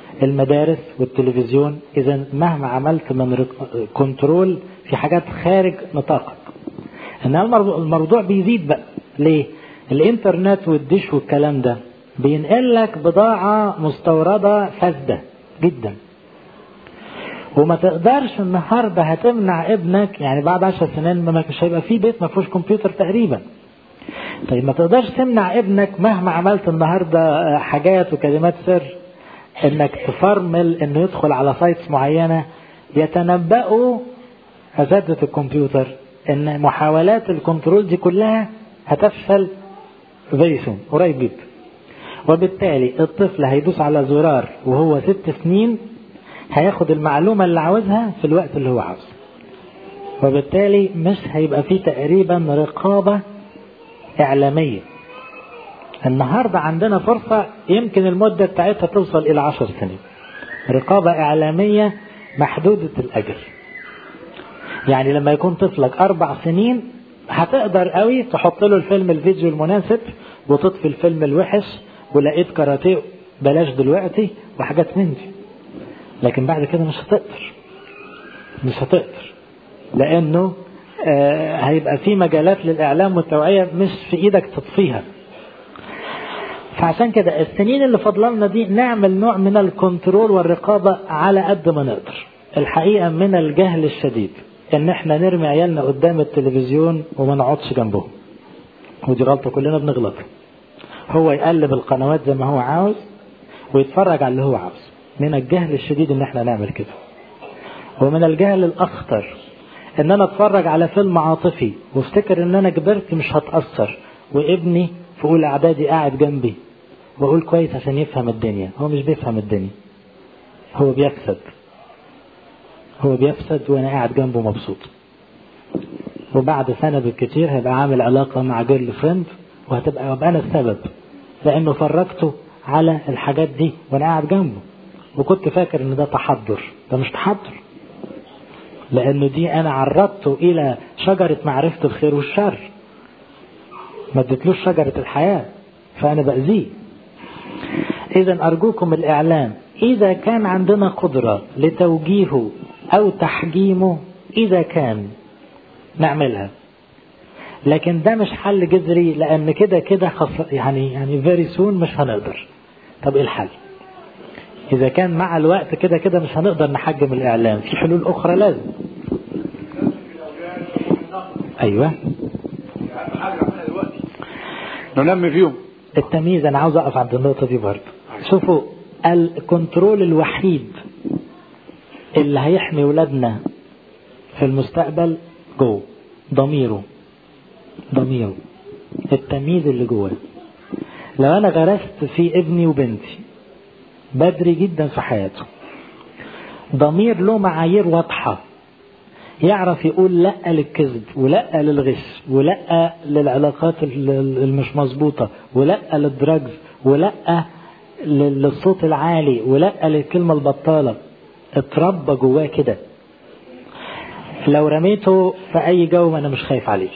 المدارس والتلفزيون اذا مهما عملت من كنترول في حاجات خارج نطاقك انما الموضوع بيزيد بقى ليه الانترنت والدش والكلام ده بينقل لك بضاعة مستوردة فاسدة جدا وما تقدرش النهارده هتمنع ابنك يعني بعد عشر سنين ما مش هيبقى في بيت ما فيهوش كمبيوتر تقريبا طيب ما تقدرش تمنع ابنك مهما عملت النهارده حاجات وكلمات سر انك تفرمل انه يدخل على سايتس معينه يتنبأوا اساتذه الكمبيوتر ان محاولات الكنترول دي كلها هتفشل فيري سون قريب جدا وبالتالي الطفل هيدوس على زرار وهو ست سنين هياخد المعلومة اللي عاوزها في الوقت اللي هو عاوزه وبالتالي مش هيبقى فيه تقريبا رقابة إعلامية النهاردة عندنا فرصة يمكن المدة بتاعتها توصل إلى عشر سنين رقابة إعلامية محدودة الأجر يعني لما يكون طفلك أربع سنين هتقدر قوي تحط له الفيلم الفيديو المناسب وتطفي الفيلم الوحش ولقيت كاراتيه بلاش دلوقتي وحاجات من دي لكن بعد كده مش هتقدر مش هتقدر لانه آه هيبقى في مجالات للاعلام والتوعيه مش في ايدك تطفيها فعشان كده السنين اللي فضلنا دي نعمل نوع من الكنترول والرقابه على قد ما نقدر الحقيقه من الجهل الشديد ان احنا نرمي عيالنا قدام التلفزيون وما نقعدش جنبهم ودي غلطه كلنا بنغلط هو يقلب القنوات زي ما هو عاوز ويتفرج على اللي هو عاوز من الجهل الشديد ان احنا نعمل كده ومن الجهل الاخطر ان انا اتفرج على فيلم عاطفي وافتكر ان انا كبرت مش هتاثر وابني في اولى اعدادي قاعد جنبي واقول كويس عشان يفهم الدنيا هو مش بيفهم الدنيا هو بيفسد هو بيفسد وانا قاعد جنبه مبسوط وبعد سنه بالكتير هيبقى عامل علاقه مع جيرل فريند وهتبقى ابقى انا السبب لانه فرجته على الحاجات دي وانا قاعد جنبه وكنت فاكر ان ده تحضر ده مش تحضر لانه دي انا عرضته الى شجرة معرفة الخير والشر ما اديتلوش شجرة الحياة فانا باذيه اذا ارجوكم الاعلام اذا كان عندنا قدرة لتوجيهه او تحجيمه اذا كان نعملها لكن ده مش حل جذري لان كده كده يعني يعني فيري سون مش هنقدر طب ايه الحل إذا كان مع الوقت كده كده مش هنقدر نحجم الإعلام في حلول أخرى لازم أيوة ننمي فيهم التمييز أنا عاوز أقف عند النقطة دي برضه شوفوا الكنترول الوحيد اللي هيحمي ولادنا في المستقبل جوه ضميره ضميره التمييز اللي جواه لو أنا غرست في ابني وبنتي بدري جدا في حياته ضمير له معايير واضحة يعرف يقول لا للكذب ولا للغش ولا للعلاقات المش مظبوطة ولا للدراجز ولا للصوت العالي ولا للكلمة البطالة اتربى جواه كده لو رميته في أي جو ما أنا مش خايف عليه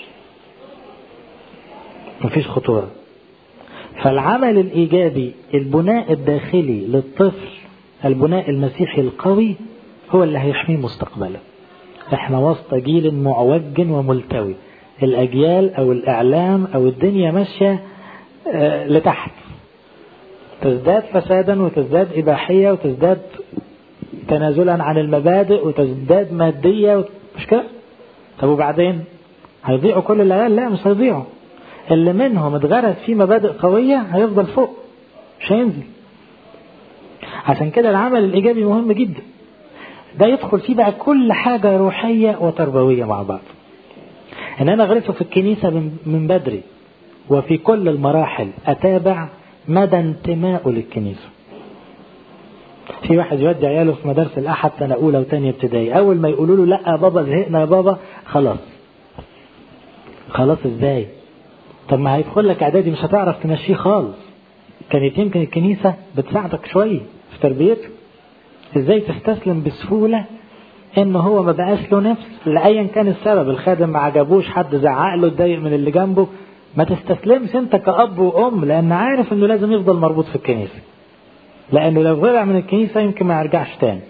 مفيش خطورة فالعمل الإيجابي البناء الداخلي للطفل البناء المسيحي القوي هو اللي هيحميه مستقبلا احنا وسط جيل معوج وملتوي الأجيال أو الإعلام أو الدنيا ماشية آه لتحت تزداد فسادا وتزداد إباحية وتزداد تنازلا عن المبادئ وتزداد مادية مش كده؟ طب وبعدين هيضيعوا كل العيال؟ لا مش هيضيعوا اللي منهم اتغرس فيه مبادئ قوية هيفضل فوق مش هينزل عشان كده العمل الإيجابي مهم جدا ده يدخل فيه بقى كل حاجة روحية وتربوية مع بعض ان انا غرسه في الكنيسة من بدري وفي كل المراحل اتابع مدى انتمائه للكنيسة في واحد يودي عياله في مدارس الاحد سنة اولى وثانية ابتدائي اول ما يقولوا له لا يا بابا زهقنا يا بابا خلاص خلاص ازاي طب ما هيدخل لك اعدادي مش هتعرف تمشيه خالص كانت يمكن الكنيسة بتساعدك شوية في تربيته ازاي تستسلم بسهولة ان هو ما بقاش له نفس لايا كان السبب الخادم ما عجبوش حد زعق له اتضايق من اللي جنبه ما تستسلمش انت كأب وأم لأن عارف انه لازم يفضل مربوط في الكنيسة لأنه لو طلع من الكنيسة يمكن ما يرجعش تاني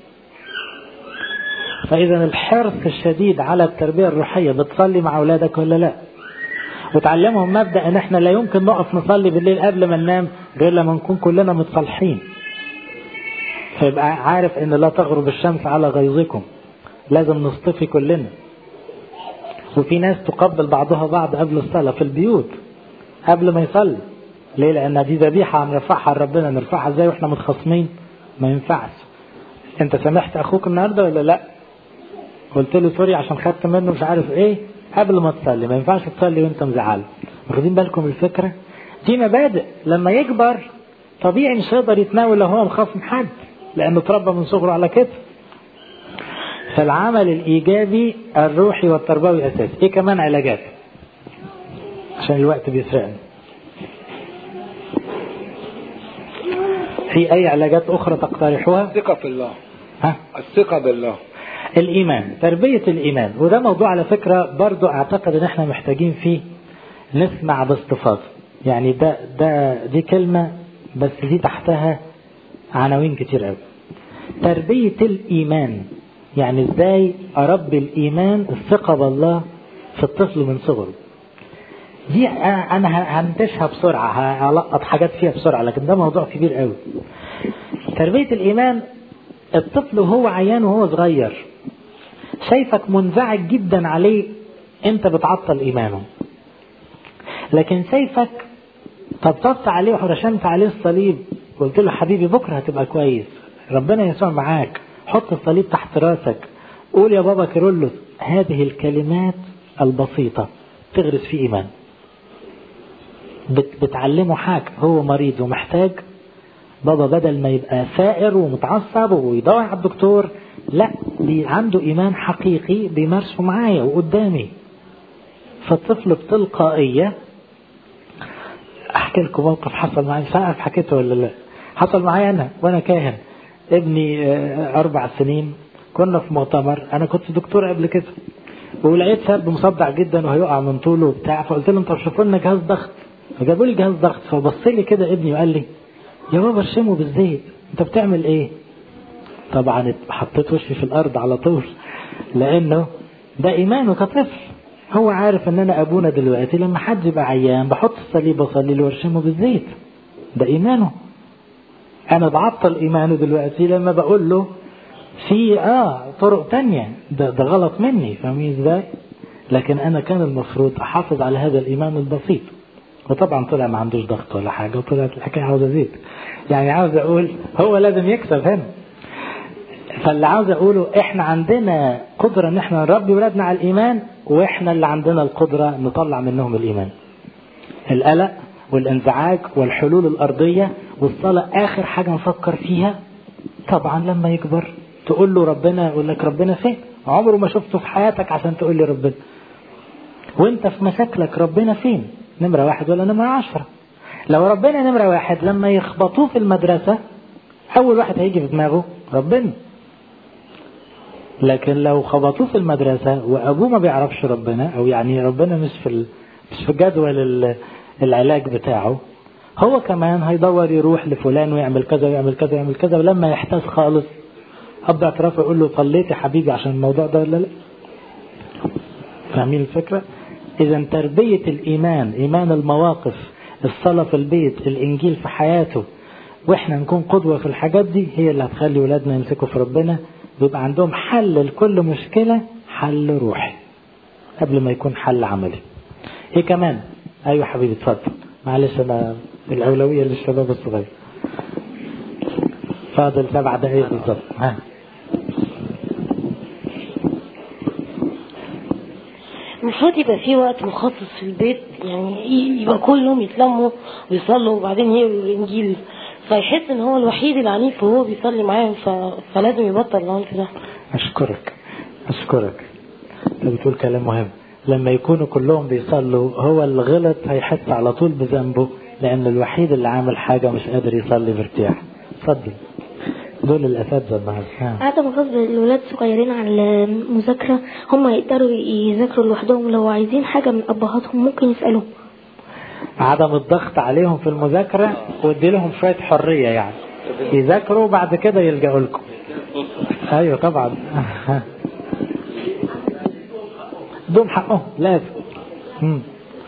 فإذا الحرص الشديد على التربية الروحية بتصلي مع أولادك ولا لا وتعلمهم مبدأ إن إحنا لا يمكن نقف نصلي بالليل قبل ما ننام غير لما نكون كلنا متصالحين فيبقى عارف إن لا تغرب الشمس على غيظكم لازم نصطفي كلنا وفي ناس تقبل بعضها بعض قبل الصلاة في البيوت قبل ما يصلي ليه لأن دي ذبيحة هنرفعها لربنا نرفعها ازاي واحنا متخاصمين ما ينفعش انت سامحت اخوك النهارده ولا لا قلت له سوري عشان خدت منه مش عارف ايه قبل ما تصلي ما ينفعش تصلي وانت مزعل واخدين بالكم الفكرة دي مبادئ لما يكبر طبيعي مش هيقدر يتناول لو هو مخاصم حد لانه اتربى من صغره على كده فالعمل الايجابي الروحي والتربوي اساسي ايه كمان علاجات عشان الوقت بيسرقنا في اي علاجات اخرى تقترحوها الثقة في الله ها الثقة بالله الايمان تربية الايمان وده موضوع على فكرة برضو اعتقد ان احنا محتاجين فيه نسمع باستفاضة يعني ده ده دي كلمة بس دي تحتها عناوين كتير قوي تربية الايمان يعني ازاي اربي الايمان الثقة بالله في الطفل من صغره دي انا هنتشها بسرعة هلقط حاجات فيها بسرعة لكن ده موضوع كبير قوي تربية الايمان الطفل وهو عيان وهو صغير شايفك منزعج جدا عليه انت بتعطل ايمانه لكن شايفك طبطبت عليه ورشمت عليه الصليب قلت له حبيبي بكره هتبقى كويس ربنا يسوع معاك حط الصليب تحت راسك قول يا بابا كيرلس هذه الكلمات البسيطة تغرس فيه إيمان بتعلمه حاجة هو مريض ومحتاج بابا بدل ما يبقى ثائر ومتعصب ويدور على الدكتور لا دي عنده إيمان حقيقي بيمارسه معايا وقدامي فالطفل بتلقائية أحكي لكم موقف حصل معي مش عارف حكيته ولا لا حصل معايا أنا وأنا كاهن ابني أربع سنين كنا في مؤتمر أنا كنت دكتور قبل كده ولقيت شاب مصدع جدا وهيقع من طوله وبتاع فقلت له انت شوفوا لنا جهاز ضغط فجابوا لي جهاز ضغط فبص لي كده ابني وقال لي يا بابا ارشمه بالزيت انت بتعمل ايه طبعا حطيت وشي في الارض على طول لانه ده ايمانه كطفل هو عارف ان انا ابونا دلوقتي لما حد يبقى عيان بحط الصليب واصلي له وارشمه بالزيت ده ايمانه انا بعطل ايمانه دلوقتي لما بقول له في اه طرق تانية ده, ده غلط مني فاهمين ازاي لكن انا كان المفروض احافظ على هذا الايمان البسيط وطبعا طلع ما عندوش ضغط ولا حاجه وطلعت الحكايه عاوزه زيت يعني عاوز اقول هو لازم يكسب هنا فاللي عاوز اقوله احنا عندنا قدره ان احنا نربي ولادنا على الايمان واحنا اللي عندنا القدره نطلع منهم الايمان القلق والانزعاج والحلول الارضيه والصلاه اخر حاجه نفكر فيها طبعا لما يكبر تقول له ربنا يقول لك ربنا فين عمره ما شفته في حياتك عشان تقول لي ربنا وانت في مشاكلك ربنا فين نمرة واحد ولا نمرة عشرة لو ربنا نمرة واحد لما يخبطوه في المدرسة أول واحد هيجي في دماغه ربنا لكن لو خبطوه في المدرسة وأبوه ما بيعرفش ربنا أو يعني ربنا مش في مش في جدول العلاج بتاعه هو كمان هيدور يروح لفلان ويعمل كذا ويعمل كذا ويعمل كذا ولما يحتاج خالص أب اعترافه يقول له صليت يا حبيبي عشان الموضوع ده ولا لا فاهمين الفكرة إذا تربية الإيمان إيمان المواقف الصلاة في البيت الإنجيل في حياته وإحنا نكون قدوة في الحاجات دي هي اللي هتخلي ولادنا يمسكوا في ربنا ويبقى عندهم حل لكل مشكلة حل روحي قبل ما يكون حل عملي إيه كمان أيوة حبيبي اتفضل معلش أنا الأولوية للشباب الصغير فاضل سبع دقايق بالظبط ها المفروض يبقى في وقت مخصص في البيت يعني يبقى كلهم يتلموا ويصلوا وبعدين يقروا الانجيل فيحس ان هو الوحيد العنيف وهو بيصلي معاهم ف... فلازم يبطل العنف ده اشكرك اشكرك انت بتقول كلام مهم لما يكونوا كلهم بيصلوا هو اللي غلط هيحس على طول بذنبه لان الوحيد اللي عامل حاجه مش قادر يصلي بارتياح اتفضل دول الاساتذه النهارده عدم غصب الولاد الصغيرين عن المذاكره هم يقدروا يذاكروا لوحدهم لو عايزين حاجه من ابهاتهم ممكن يسالوهم عدم الضغط عليهم في المذاكره وادي لهم شويه حريه يعني يذاكروا وبعد كده يلجأوا لكم ايوه طبعا دوم حقهم لازم مم.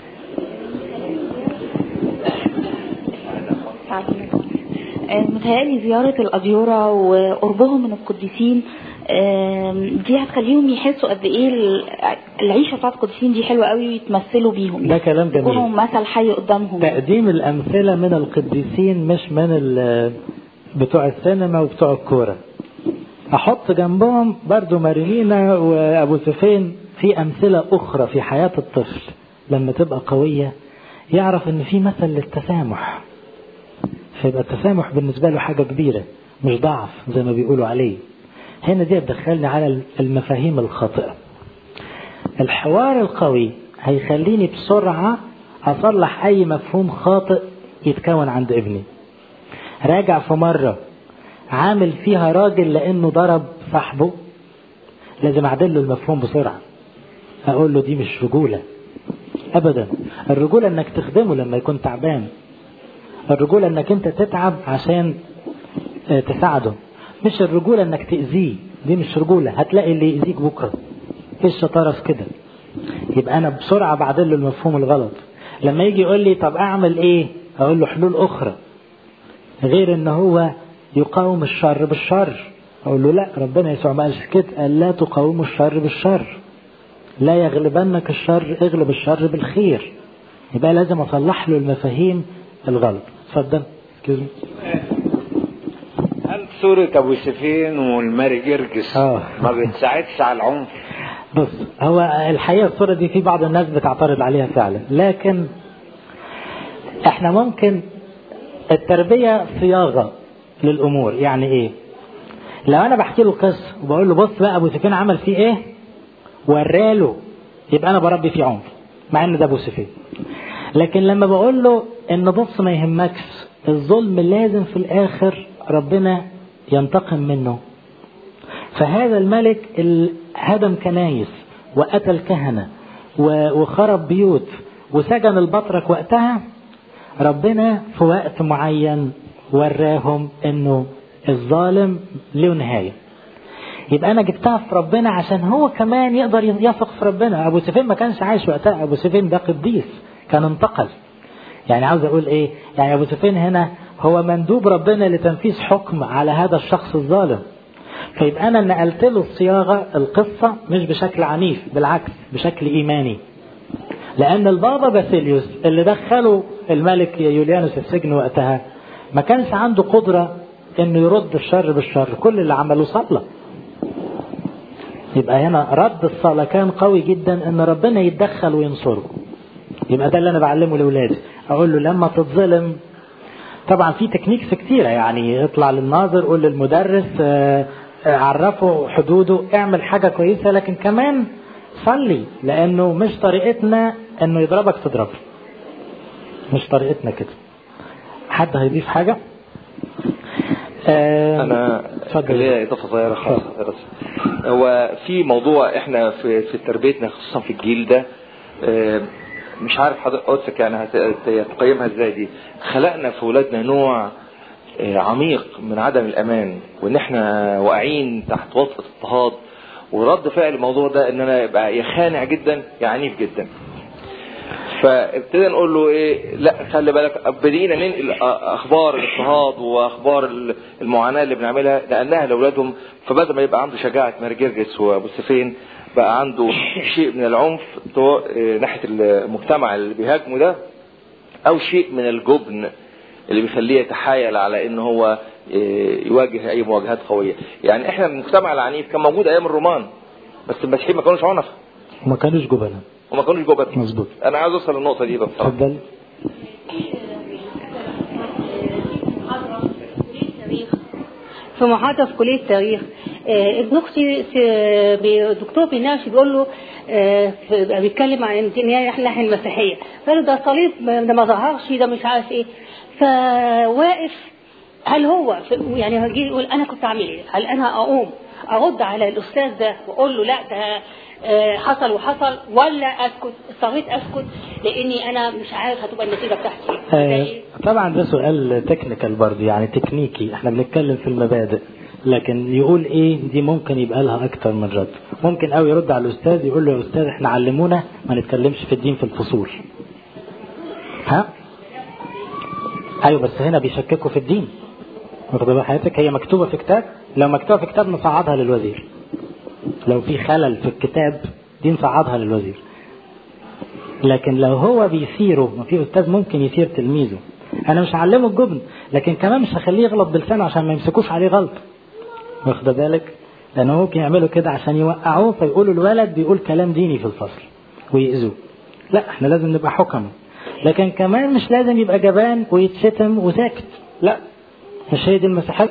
آه، متهيألي زيارة الأديرة وقربهم من القديسين آم، دي هتخليهم يحسوا قد ايه ال- العيشه بتاعت القديسين دي حلوه قوي ويتمثلوا بيهم ده كلام جميل. يكونوا مثل حي قدامهم تقديم الأمثلة من القديسين مش من ال- بتوع السينما وبتوع الكورة أحط جنبهم برضو مارينينا وأبو سفين في أمثلة أخرى في حياة الطفل لما تبقى قوية يعرف إن في مثل للتسامح فيبقى التسامح بالنسبة له حاجة كبيرة مش ضعف زي ما بيقولوا عليه هنا دي بتدخلني على المفاهيم الخاطئة الحوار القوي هيخليني بسرعة أصلح أي مفهوم خاطئ يتكون عند ابني راجع في مرة عامل فيها راجل لأنه ضرب صاحبه لازم أعدل له المفهوم بسرعة أقول له دي مش رجولة أبدا الرجولة إنك تخدمه لما يكون تعبان الرجولة إنك أنت تتعب عشان آه، تساعده مش الرجولة إنك تأذيه دي مش رجولة هتلاقي اللي يأذيك بكرة ايه الشطارة في كده يبقى أنا بسرعة بعدل له المفهوم الغلط لما يجي يقول لي طب أعمل إيه أقول له حلول أخرى غير إن هو يقاوم الشر بالشر أقول له لا ربنا يسوع ما قالش كده قال لا تقاوموا الشر بالشر لا يغلبنك الشر اغلب الشر بالخير يبقى لازم أصلح له المفاهيم الغلط اتفضل excuse me. هل صورة أبو سفين والماري جرجس آه. ما بتساعدش على العنف؟ بص هو الحقيقة الصورة دي في بعض الناس بتعترض عليها فعلا لكن احنا ممكن التربية صياغة للأمور يعني ايه لو انا بحكي له قصة وبقول له بص بقى ابو سفيان عمل فيه ايه وراله يبقى انا بربي فيه عنف مع ان ده ابو سفيان لكن لما بقول له ان بص ما يهمكش الظلم لازم في الاخر ربنا ينتقم منه فهذا الملك ال- هدم كنايس وقتل كهنة و- وخرب بيوت وسجن البطرك وقتها ربنا في وقت معين وراهم انه الظالم له نهاية يبقى انا جبتها في ربنا عشان هو كمان يقدر يثق في ربنا ابو سفين ما كانش عايش وقتها ابو سفين ده قديس كان انتقل يعني عاوز اقول ايه يعني ابو سفين هنا هو مندوب ربنا لتنفيذ حكم على هذا الشخص الظالم فيبقى انا نقلت له الصياغه القصه مش بشكل عنيف بالعكس بشكل ايماني لان البابا باسيليوس اللي دخله الملك يوليانوس السجن وقتها ما كانش عنده قدره انه يرد الشر بالشر كل اللي عمله صلى يبقى هنا رد الصلاة كان قوي جدا ان ربنا يتدخل وينصره يبقى ده اللي انا بعلمه لاولادي اقول له لما تتظلم طبعا في تكنيكس كتيرة يعني اطلع للناظر قول للمدرس آه، آه، عرفه حدوده اعمل حاجة كويسة لكن كمان صلي لانه مش طريقتنا انه يضربك تضربه مش طريقتنا كده حد هيضيف حاجة آه، انا اتفضل. ليا اضافه صغيره خالص بس. هو في موضوع احنا في في تربيتنا خصوصا في الجيل ده آه، مش عارف حضرتك يعني هت- هتقيمها ازاي دي خلقنا في ولادنا نوع آه، عميق من عدم الامان وان احنا واقعين تحت وطأة اضطهاد ورد فعل الموضوع ده ان انا يبقى يا خانع جدا يا عنيف جدا فابتدى نقول له ايه لا خلي بالك بدينا ننقل أ- اخبار الاضطهاد واخبار ال- المعاناه اللي بنعملها نقلناها لاولادهم فبدل ما يبقى عنده شجاعه ماري جرجس وابو سفين بقى عنده شيء من العنف تو- إيه، ناحيه المجتمع اللي بيهاجمه ده او شيء من الجبن اللي بيخليه يتحايل على ان هو إيه، يواجه اي مواجهات قويه يعني احنا المجتمع العنيف كان موجود ايام الرومان بس المسيحيين ما كانوش عنف وما كانوش جبنة وما كانوش جبن مظبوط انا عايز اوصل للنقطه دي بس اتفضل في محاضرة في كلية التاريخ آه، ابن اختي س- بي- الدكتور بيناقش بيقول له آه، في- بيتكلم عن ان هي الناحيه المسيحيه فقال له ده الصليب ده ما ظهرش ده مش عارف ايه فواقف هل هو في- يعني هيجي يقول انا كنت اعمل ايه؟ هل انا اقوم ارد على الاستاذ ده واقول له لا ده آه، حصل وحصل ولا اسكت اضطريت اسكت لاني انا مش عارف هتبقى النتيجه بتاعتي إيه؟ آه، طبعا ده سؤال تكنيكال برضه يعني تكنيكي احنا بنتكلم في المبادئ لكن يقول ايه دي ممكن يبقى لها اكتر من رد ممكن قوي يرد على الاستاذ يقول له يا استاذ احنا علمونا ما نتكلمش في الدين في الفصول ها ايوه بس هنا بيشككوا في الدين واخد بال حضرتك هي مكتوبه في كتاب لو مكتوبه في كتاب نصعدها للوزير لو في خلل في الكتاب دي نصعدها للوزير لكن لو هو بيثيره ما في استاذ ممكن يثير تلميذه انا مش هعلمه الجبن لكن كمان مش هخليه يغلط بلسانه عشان ما يمسكوش عليه غلط واخد بالك لانه ممكن يعملوا كده عشان يوقعوه فيقولوا الولد بيقول كلام ديني في الفصل ويأذوه لا احنا لازم نبقى حكم لكن كمان مش لازم يبقى جبان ويتشتم وساكت لا مش هي دي المسيحية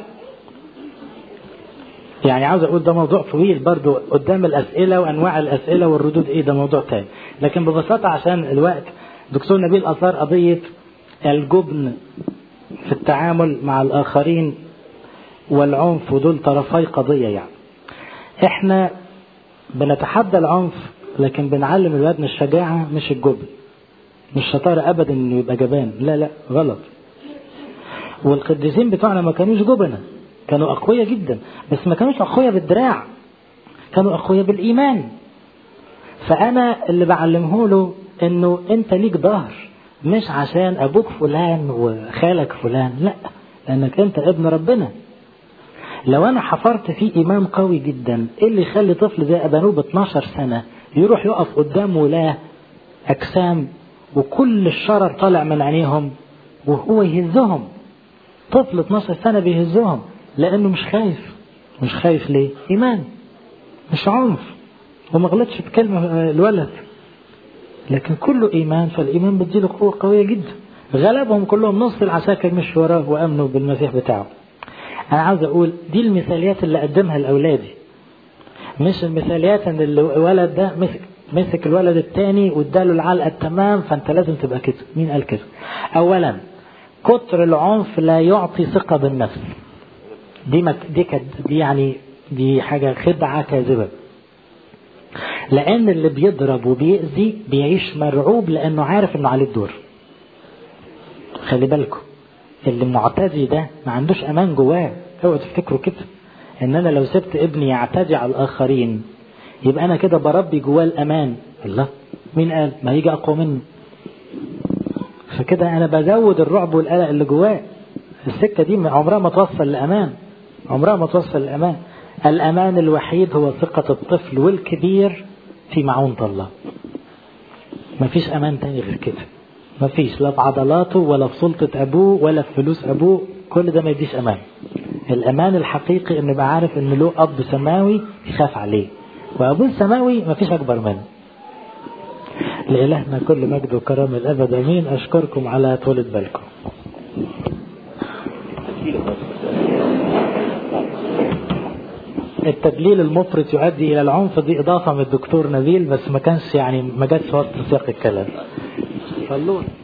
يعني عاوز اقول ده موضوع طويل برضو قدام الاسئله وانواع الاسئله والردود ايه ده موضوع تاني لكن ببساطه عشان الوقت دكتور نبيل اثار قضيه الجبن في التعامل مع الاخرين والعنف ودول طرفي قضيه يعني احنا بنتحدى العنف لكن بنعلم الواد من الشجاعه مش الجبن مش شطاره ابدا انه يبقى جبان لا لا غلط والقديسين بتوعنا ما كانوش جبنه كانوا اقوياء جدا بس ما كانوش اقوياء بالدراع كانوا اقوياء بالايمان فانا اللي بعلمه له انه انت ليك ظهر مش عشان ابوك فلان وخالك فلان لا لانك انت ابن ربنا لو انا حفرت فيه ايمان قوي جدا ايه اللي يخلي طفل زي ابانوب 12 سنه يروح يقف قدام ولاه اجسام وكل الشرر طالع من عينيهم وهو يهزهم طفل 12 سنه بيهزهم لانه مش خايف مش خايف ليه ايمان مش عنف وما غلطش في كلمه الولد لكن كله ايمان فالايمان بتديله قوه قويه جدا غلبهم كلهم نص العساكر مش وراه وامنوا بالمسيح بتاعه انا عاوز اقول دي المثاليات اللي اقدمها لاولادي مش المثاليات ان الولد ده مسك مسك الولد التاني واداله العلقه التمام فانت لازم تبقى كده مين قال كده اولا كتر العنف لا يعطي ثقه بالنفس دي مك... دي كد... دي يعني دي حاجه خدعه كاذبه لان اللي بيضرب وبيأذي بيعيش مرعوب لانه عارف انه عليه الدور خلي بالكم اللي معتدي ده ما عندوش امان جواه اوعوا تفتكروا كده ان انا لو سبت ابني يعتدي على الاخرين يبقى انا كده بربي جواه الامان الله مين قال ما هيجي اقوى منه فكده انا بزود الرعب والقلق اللي جواه السكه دي عمرها ما توصل لامان عمرها ما توصل لامان الامان الوحيد هو ثقه الطفل والكبير في معونه الله مفيش امان تاني غير كده مفيش لا بعضلاته ولا في سلطة أبوه ولا في فلوس أبوه كل ده ما يديش أمان الأمان الحقيقي إنه يبقى عارف إن له أب سماوي يخاف عليه وأبوه السماوي مفيش أكبر منه لإلهنا كل مجد وكرم الأبد أمين أشكركم على طولة بالكم التدليل المفرط يؤدي إلى العنف دي إضافة من الدكتور نبيل بس ما كانش يعني ما جاتش وسط سياق الكلام صلوا